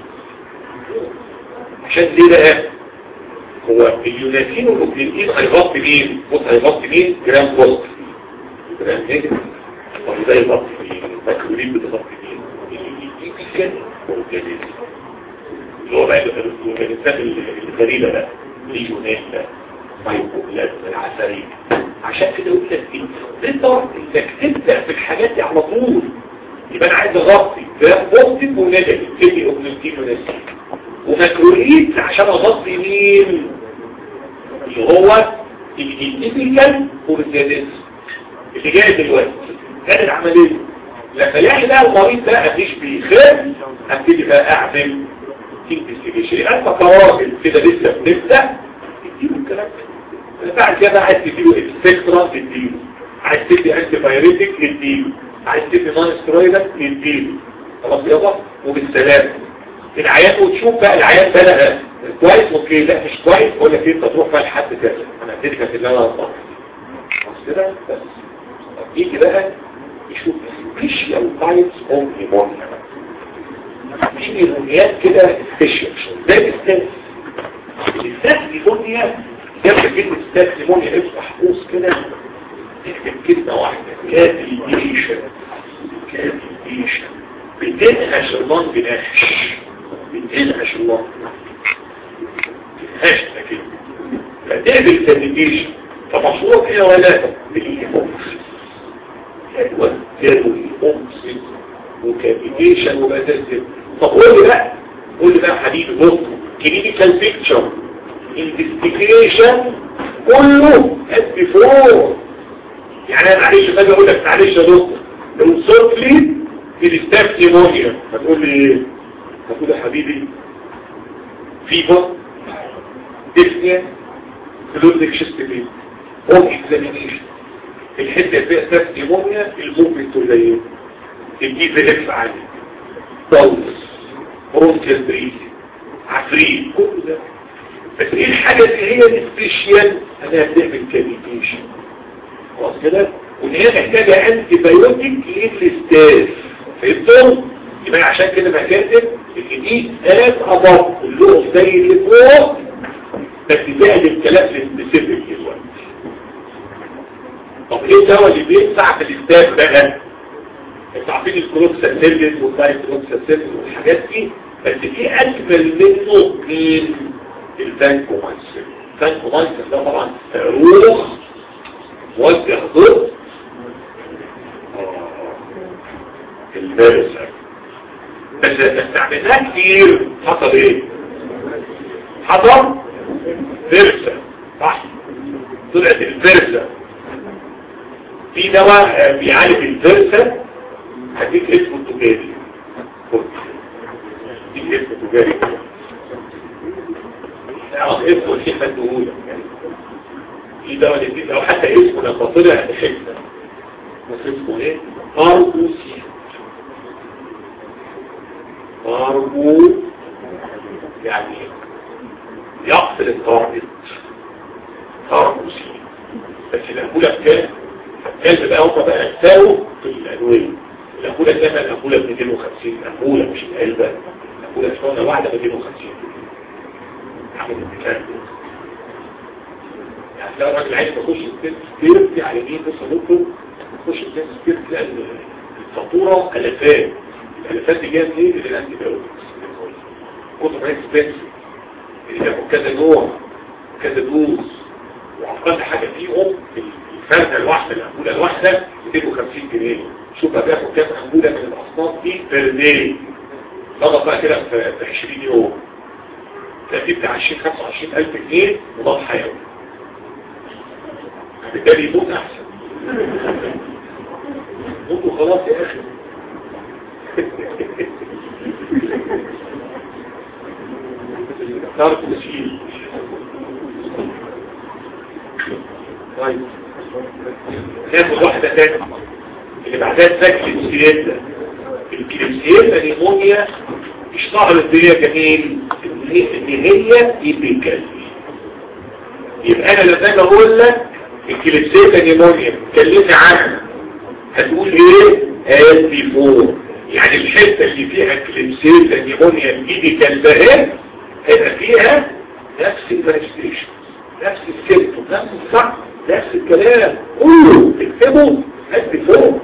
عشان ليه بقى هو اليوناسين والبلاسين هيغطي مين بص هيغطي مين جرام بوست جرام نيجاتيف طب ده يغطي مين الماكرولين بتغطي مين الانفيكان والجليس اللي هو بقى الإنسان الغريبة بقى ليونان بقى مايكوبلات العسرية عشان كده يقول لك تقدر انك تبدأ في الحاجات دي على طول يبقى انا عايز اغطي ده بوزيتيف ونيجاتيف تبقي اوبنتين ونسيب وماكرويد عشان اغطي مين اللي هو التيبيكال اورجانيزم اللي جاي دلوقتي كانت العمليه لما يلاقي بقى المريض ده مفيش بيخف ابتدي بقى اعمل انفستيجيشن يبقى انت كراجل كده لسه بنبدا تديله الكلام ده بعد كده عايز تديله اكسكترا تديله عايز تدي انتي بايوريتك تديله عايز تدي نون سترويدال تديله خلاص يابا وبالسلامه العيان وتشوف بقى العيان ده لا كويس اوكي لا مش كويس ولا في انت تروح بقى لحد كذا انا اديتك اللي انا اصلا خلاص كده بس طب يجي بقى يشوف سبيشال تايبس اوف نيمونيا في نيمونيات كده سبيشال زي الاستاذ الاستاذ نيمونيا جنب كلمه استاذ نيمونيا افتح قوس كده تكتب كلمه واحده كاتيبيشن كاتيبيشن بتنهش اللون بنهش بتنهش اللون بتنهش كده فتعمل كاتيبيشن فمشروع كده ولا بالإيموكس جدول جدول إيموكس وكابيتيشن وبأساس طب قول لي بقى قول لي بقى حبيبي بص كلينيكال بيكتشر انفستيجيشن كله از بيفور يعني انا معلش باجي اقول لك معلش يا دكتور لو صرت لي في الاستاف نيمونيا هتقول لي ايه هتقول يا حبيبي فيفر ديسنيا فلوزك شيستمين اون اكزامينيشن الحته اللي فيها استاف نيمونيا الموفمنت قليل الجي في اكس عالي ضوس برونكيال بريد عفريت كل ده بس ايه الحاجة اللي هي السبيشيال انا هتعمل كابيتيشن خلاص كده وان هي محتاجة انتي بايوتيك للاستاذ فيبطل يبقى عشان كده بكاتب ان دي ثلاث اضاف كلهم زي اللي فوق بس زائد الكلام السبيسيفيك دلوقتي طب ايه الدواء اللي بينفع في الاستاذ بقى انتوا عارفين الكروكساسيلين والدايكروكساسيلين والحاجات دي بس في اجمل منه مين الفانكومايسين الفانكومايسين ده طبعا روح موجه ضد الفيروس بس استعملناه كتير حصل ايه حصل فيرسا صح طلعت الفيرسا في دواء بيعالج الفيرسا هديك اسمه التجاري هديك اسمه تجاري اعرف اسمه الشيخ مدهولة في دواء جديد او حتى اسمه لما طلع حته بس اسمه ايه اربوسي اربو يعني يقتل الطارد اربوسي بس الاولى بكام الكلب بقى هم بقى ساووا في الادويه الأمبولة دايما الأمبولة ب 250 أمبولة مش العلبة الأمبولة اسمها واحدة ب 250 عامل الامتحان يعني لو الراجل عايز يخش التست سبيرت على يمين بص دكتور يخش التست سبيرت تلاقي الفاتورة ألفات الألفات دي جايه منين؟ من الأنتي بايوتكس كتب اكسبنسيف اللي بياخد كذا نوع كذا دوز وأقل حاجة فيهم الفردة الواحدة الأنبولة الواحدة 250 جنيه شوف بقى بياخد كام أنبولة من الأصناف دي بير داي ضغط بقى كده في 20 يوم تأتي بتاع 20 25 ألف جنيه مضاد حيوي بالتالي يموت أحسن موت وخلاص يا أخي تعرف تشيل طيب ناخد واحدة تانية اللي بعدها تذاكر الكليبسياتا الكليبسياتا نيمونيا اشتهرت هي جميل ان هي ايبيكال يبقى انا لما اقول لك الكليبسياتا نيمونيا اتكلمنا عنها هتقول ايه قال بي فور يعني الحته اللي فيها كليبسياتا نيمونيا الايبيكال ده هيبقى فيها نفس المانيستيشن نفس السيمتوم نفس الصح نفس الكلام كله اكتبه هات فوق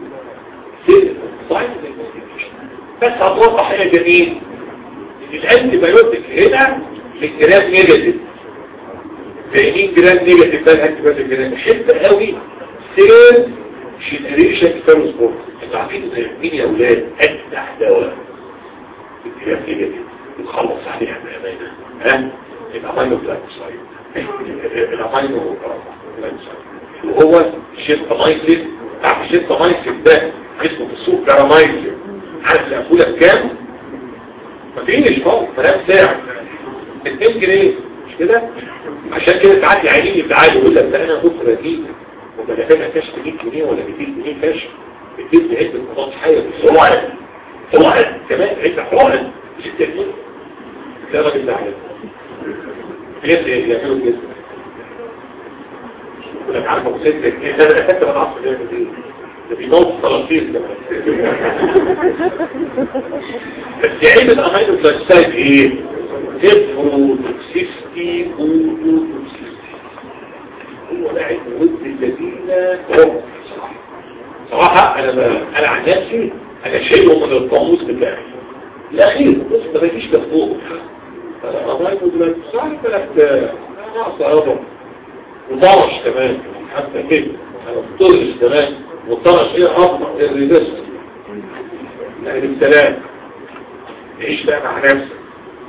بس هتوضح حاجه جميل ان الانتي بايوتيك هنا الجرام نيجاتيف فاهمين جرام نيجاتيف ده الانتي بايوتيك هنا حته قوي سيل جنريشن فيروسبورت انتوا عارفين زي مين يا اولاد اجدع دواء الجرام نيجاتيف نخلص عليها بامانه ها يبقى ماينو جلايكوسايد الامينو وهو الشيستامايسين تعرف الشيستامايسين ده اسمه في السوق كرامايسين عارف الأنبولة بكام؟ مفيش فوق ثلاث ساعة 2 جنيه مش كده؟ عشان كده ساعات العينين يتعالوا يقول لك لا انا كنت بجيب وبلاقيها كاش 100 جنيه ولا 200 جنيه كاش بتجيب لي عده مضاد حيوي سرعه سرعه كمان عده حقن 6 جنيه ده راجل ده عليه ليه يعملوا كده يقول لك عارفه ابو ست جنيه ده انا حتى ما اعرفش ده ايه ده بيموت صلاطين كمان بس عيب الامينو جلايكوسايد ايه؟ تفرو توكسيستي بودو توكسيستي هو ده عيب ود الذين هم صراحة انا ب... انا عن نفسي انا شايله من القاموس بتاعي الاخير بص ما بيجيش مفهوم الامينو جلايكوسايد بلد نقص هضم وطرش كمان حتى كده انا بطرش كمان والطرش ايه اطمع الريدست يعني بالسلام عيش بقى مع نفسك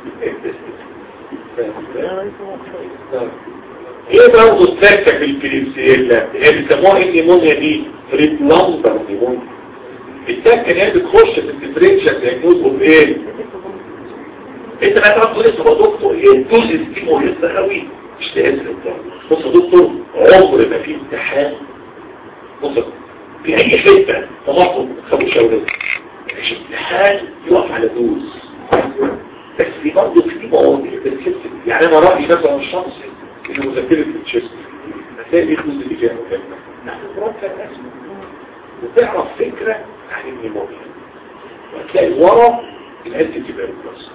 ايه برضه السكة في الكليبسيلا هي بيسموها ايه النيمونيا دي ريبلانتر نيمونيا السكة اللي هي بتخش في الديفرنشال دياجنوز اوف ايه انت ما تعرف تقول اسمه دكتور ايه الدوز دي مهمه قوي مش تهز بص يا دكتور عمر ما في امتحان بص في اي حته طلعتوا خدوا شاورما مش امتحان يقف على دوز بس في برضه في مواضيع بتحس يعني انا رايي مثلا الشخص اللي مذاكره التشيست هتلاقي ليه دوز اللي جايه مهمه نحن مركب اسمه وتعرف فكره عن النيمونيا وهتلاقي ورا الانتي تيبيروكلوس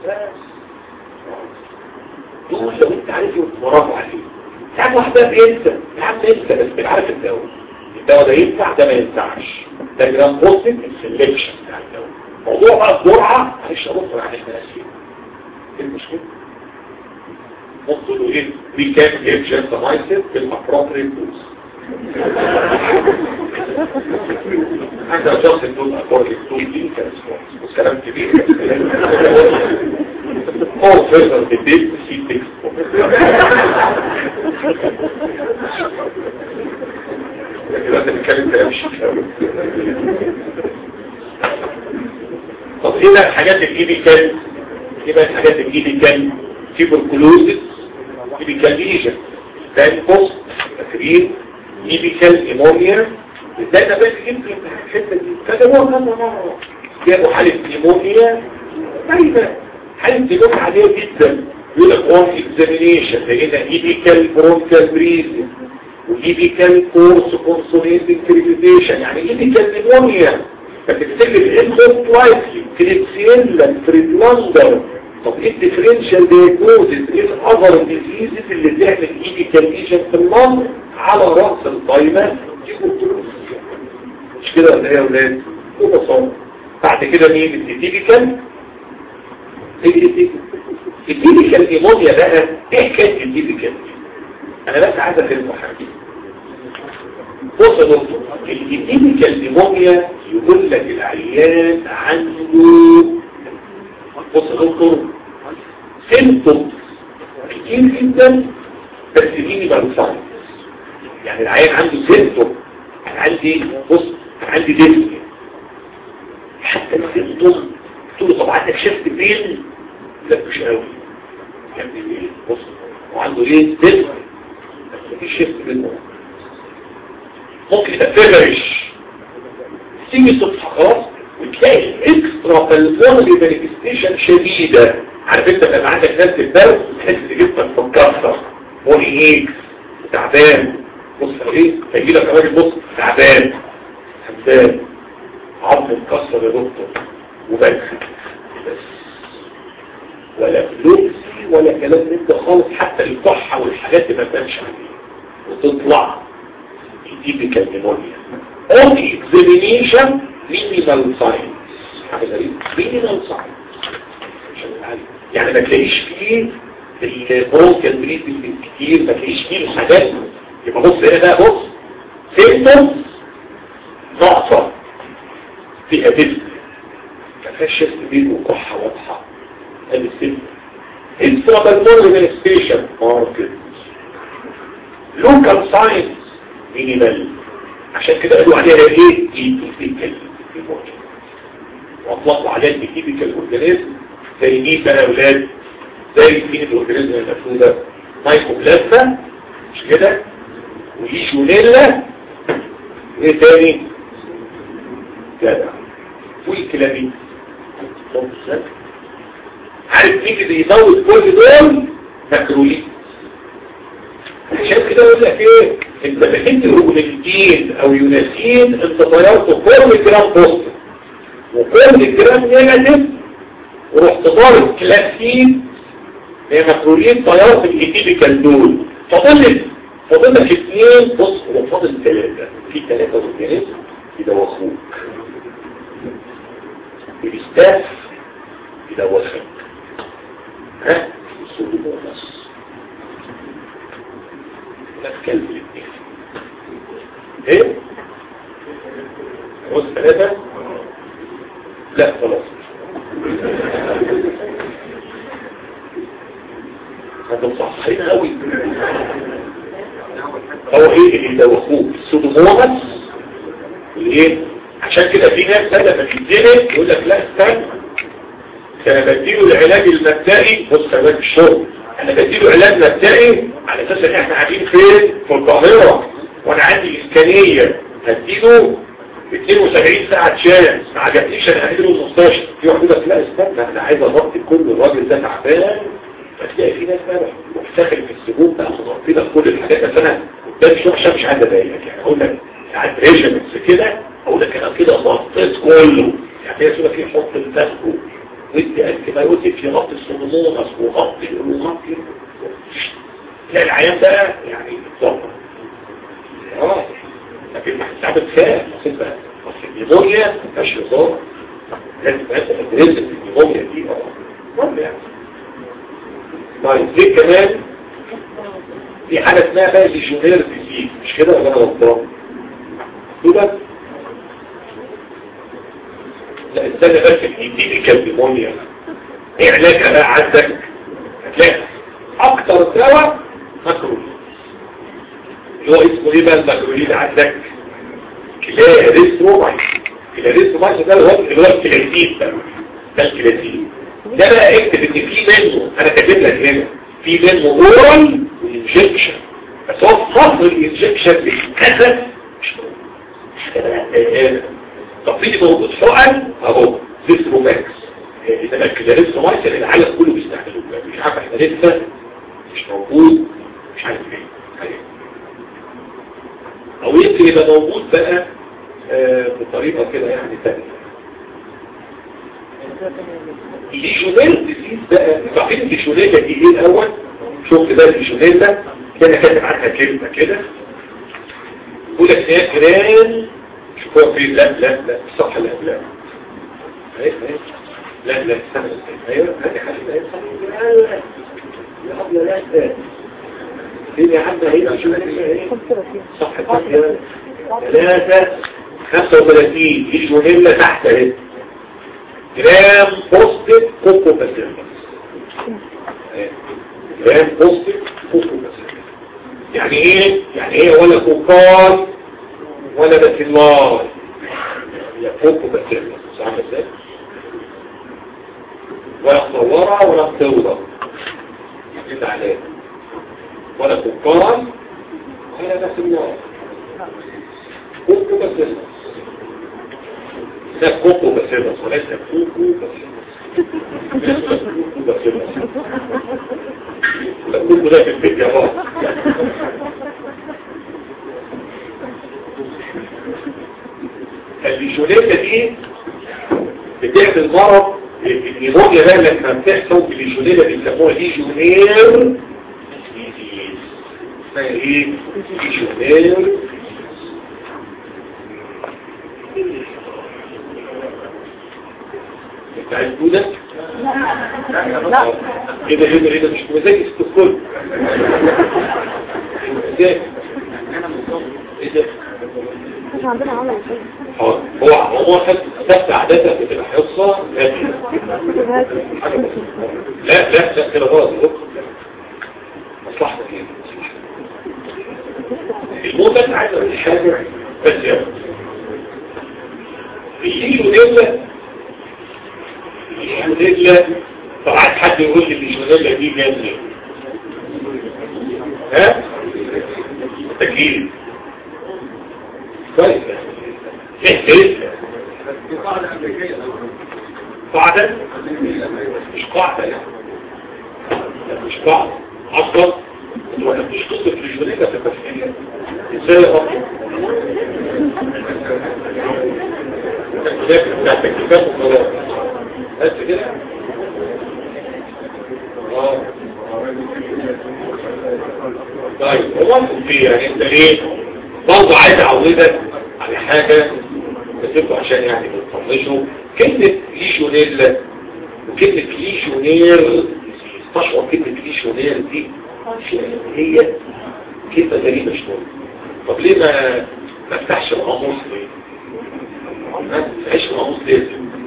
دول لو انت عارف برافو عليك ساعات واحدة بينسى يا عم انسى بس بنعرف الدواء الدواء ده ينفع ده ما ينفعش ده جرام بوستن السلكشن بتاع الدواء موضوع بقى الجرعة معلش ابص عن احنا ناسيين ايه المشكلة؟ نقصد ايه we can give gentamicin بالappropriate dose عند أجاز الدول أقول الدول دي كالسبورت والكلام كبير هو فيرزر بالبيت سي تكست لكن أنت بتكلم كلام الشيء طب ايه بقى الحاجات الايدي كان ايه بقى الحاجات الايدي كان تيبركلوزس ايديكال ليجن تانكوس تكرير ايديكال ايمونيا ازاي ده بقى يمكن الحته دي كذا هو كذا مره جابوا حاله نيمونيا باينه حاله نيمونيا عاديه جدا يقول لك اون اكزامينيشن لقينا ايديكال برونكال بريزن وايديكال كورس كونسونيتنج كريبيتيشن يعني ايديكال نيمونيا فتكتب ايه موست لايكلي كريبسيلا فريدلاندر طب ايه الديفرنشال دياجنوزز ايه الاذر ديزيزز اللي بتعمل ايديكال ليجن في اللنج على راس القايمه دي مش كده ولا ايه يا اولاد ببساطه بعد كده مين التيبيكال التيبيكال ايمونيا بقى ايه حكايه التيبيكال انا بس عايز افهمكم حاجه بص يا دكتور التيبيكال ايمونيا يقول لك العيان عنده بص يا دكتور سيمتوم كتير جدا بس دي بقى يعني العيان عنده سيمتوم انا عندي بص انا عندي دفن حتى السيمتوم تقول له طب عندك شفت بين لا مش قوي يعني ايه بص وعنده ايه دفن بس مفيش شفت بين ممكن تفرش تيجي تصحى خلاص وتلاقي الاكسترا بالفورمي مانيفستيشن شديدة عارف انت لما عندك ناس الدرس تحس جسمك بتكسر موني تعبان بص ايه هيجي لك راجل بص تعبان همدان عظم مكسر يا دكتور وبس بس ولا فلوسي ولا كلام من ده خالص حتى الكحة والحاجات اللي ما تبانش عليه وتطلع تيبيكال نيمونيا اون اكزامينيشن مينيمال ساينس حاجه غريبه مينيمال ساينس يعني ما تلاقيش فيه البروكن بريدنج كتير ما تلاقيش فيه الحاجات يبقى بص هنا بقى بص سيمتوم ضعفة في أدلة ما فيهاش شفت بيد وكحة واضحة ادي السيمتوم انترا بالمور مانيستيشن ماركت لوكال ساينس مينيمال عشان كده قالوا عليها ايه ايتيكال واطلقوا عليها الايتيكال اورجانيزم زي مين بقى يا اولاد زي مين الاورجانيزم المفروضه مايكوبلازما مش كده وليشونيلا وايه تاني جدع والكلامين عارف مين اللي يزود كل دول مكرولين عشان كده يقول لك ايه انت بحيث هرمونيتين او يوناسين انت طيرت كل جرام بوست وكل جرام نيجاتيف ورحت ضارب كلاسين هي مكرولين طيرت الايتيبيكال دول فضلت فاضل لك اثنين بص هو فاضل ثلاثة في ثلاثة اورجانيزم يدوخوك الاستاف يدوخك ها السودومونس لا كلب الاثنين ايه بص ثلاثة لا خلاص هذا صحيح قوي هو ايه اللي يدوخوه السودومونس والايه عشان كده في ناس لما بتتزنق يقول لك لا استنى انا بديله العلاج المبدئي بص علاج الشرب انا بديله علاج مبدئي على اساس ان احنا قاعدين فين في القاهره وانا عندي اسكانيه هديله 72 ساعة شمس ما عجبنيش انا هديله المستشفى في واحد يقول لك لا استنى انا عايز اغطي كل الراجل ده تعبان فتلاقي في ناس بقى محتفل في السجون بقى مغطي لك كل الحاجات بس انا قدام شويه عشان مش عايز اضايقك يعني اقول لك ساعات ريجمنتس كده اقول لك انا كده غطيت كله يعني هي لك يحط الفخو ودي انت بايوتيك يغطي السلمونس وغطي وغطي تلاقي العيان ده يعني اتظبط اه لكن ساعات بتخاف بس بقى بس النيمونيا ما فيهاش هزار لازم تبقى انت تدرس النيمونيا دي اه مهم يعني طيب دي كمان في حاجة اسمها بقى ليجونير ديزيز مش كده ولا انا غلطان كده لا استنى بس الانتيبيكال نيمونيا ايه علاجها بقى عندك هتلاقي اكتر دواء مكرولين اللي هو اسمه ايه بقى المكرولين عندك كلاريسترومايس كلاريسترومايس ده اللي هو اللي هو الكلاسين ده ده الكلاسين ده بقى اكتب ان في منه انا كاتب لك هنا في منه اورال انجكشن بس هو فصل الانجكشن للاسف مش موجود طب في موجود حقن اهو زيستروماكس انما الكلاريسترومايس العالم كله بيستعملوه مش عارف احنا لسه مش موجود مش عارف ايه او يمكن يبقى موجود بقى آه بطريقه كده يعني ثانيه الليجونيل ديزيز بقى انتوا عارفين الليجونيلا دي ايه الاول شفت بقى الليجونيلا كان كاتب عنها كلمه كده يقول لك هي جران شوفوها فين لا لا لا الصفحه اللي قبلها اهي اهي لا لا استنى ايوه هذه حاجه ايوه يا ابيض لا فين يا عم هي شوف ايه صفحه ثلاثة خمسة وثلاثين ليجونيلا تحت اهي جرام بوستيف كوكو باسيلس جرام بوستيف كوكو باسيلس يعني ايه يعني ايه ولا كوكار ولا باسيلار هي كوكو باسيلس صح ازاي ولا مصورة ولا مصورة كده عليه ولا كوكار ولا باسيلار كوكو باسيلس ده كوكو باسيلس وليس كوكو باسيلس كوكو باسيلس لا كوكو ده في البيت يا بابا الليجونيتا دي بتعمل مرض النيمونيا بقى لما بتحصل في الليجونيتا بيسموها ليجونير اسمها ايه؟ ليجونير انت عايز ده؟ لا ايه ده ايه ده ايه ده مش مزاج استقل ازاي؟ ايه ده؟ مش عندنا عمل شيء هو هو هو خدت عادتها بتبقى حصة هادية لا لا لا كده غلط يا دكتور. مصلحتك ايه مصلحتك الموت انا عايز اقول حاجه بس يا يجيله دله يجيله دله طب عايز حد يقول لي الجنودله دي جايه منين ها تكليف كويس ايه ايه قاعدة مش قاعدة لا لا، مش قاعدة اصلا ولا مش قصة في الجنودله في التفكير ازاي يا رب المذاكرة بتاعت الكتاب وخلاص بس كده اه طيب هو في يعني انت ايه برضه عايز اعودك على حاجة بسيبه عشان يعني تطنشه كلمة ليشونيلا وكلمة ليشونير تشعر كلمة ليشونير دي هي كلمة غريبة شوية طب ليه ما ما افتحش القاموس ليه؟ ما تفتحش القاموس ليه؟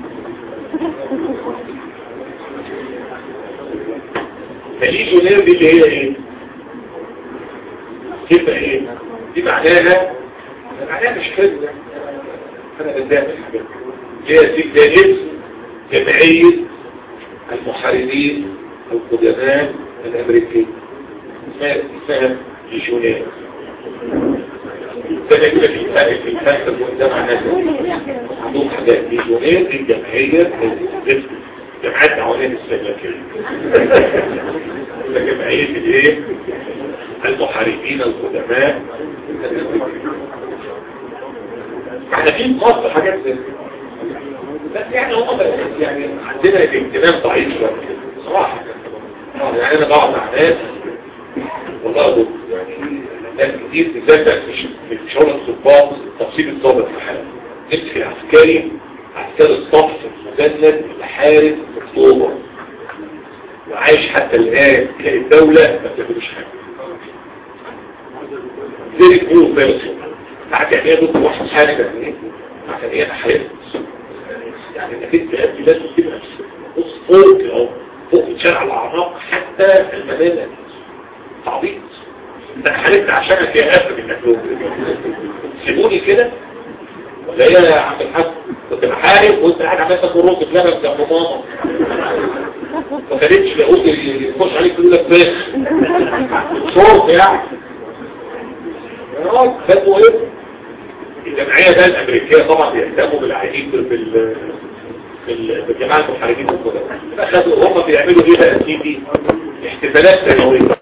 فليجونير دي اللي هي ايه؟ كلمة ايه؟ دي معناها معناها مش حلو يعني انا بتضايق من الحاجات دي هي دي ده اسم جمعية المحاربين القدماء الامريكيين اسمها اسمها ليجونير ده كده في فرق في الفلسفه ده معناه عندهم حاجات ليجونير دي الجمعيه جمعيات عوانين السلاكين ده جمعيه الايه المحاربين القدماء احنا في مصر حاجات زي كده. بس يعني هم بس يعني عندنا الاهتمام ضعيف شويه صراحه يعني انا بقعد مع ناس والله أقول يعني ناس كتير بالذات في في شغل الضباط تفصيل الضابط في الحالة نفسي عسكري عسكري الصف المجند الحارس في اكتوبر وعايش حتى الآن تلاقي الدولة ما بتعملوش حاجة زي الكور بيرسون عارف يعني ايه ضد واحد حاجة يعني ايه؟ عشان ايه حارس يعني انك انت قد لازم تبقى بص فوق اهو فوق شارع الاعناق حتى المدينة تعبيط انت حالفت عشانك يا اسف انك سيبوني كده ولا ايه يا عم الحاج كنت بحارب وانت قاعد عمال تاكل رز بلبن جنب ماما ما كانتش لاقوك يخش عليك يقول لك بس صوت يعني يا راجل خدوا ايه الجمعيه ده الامريكيه طبعا بيهتموا بالعيانين بال بال- بالجماعه المحاربين وكده فاخدوا هم بيعملوا ايه بقى يا سيدي احتفالات سنويه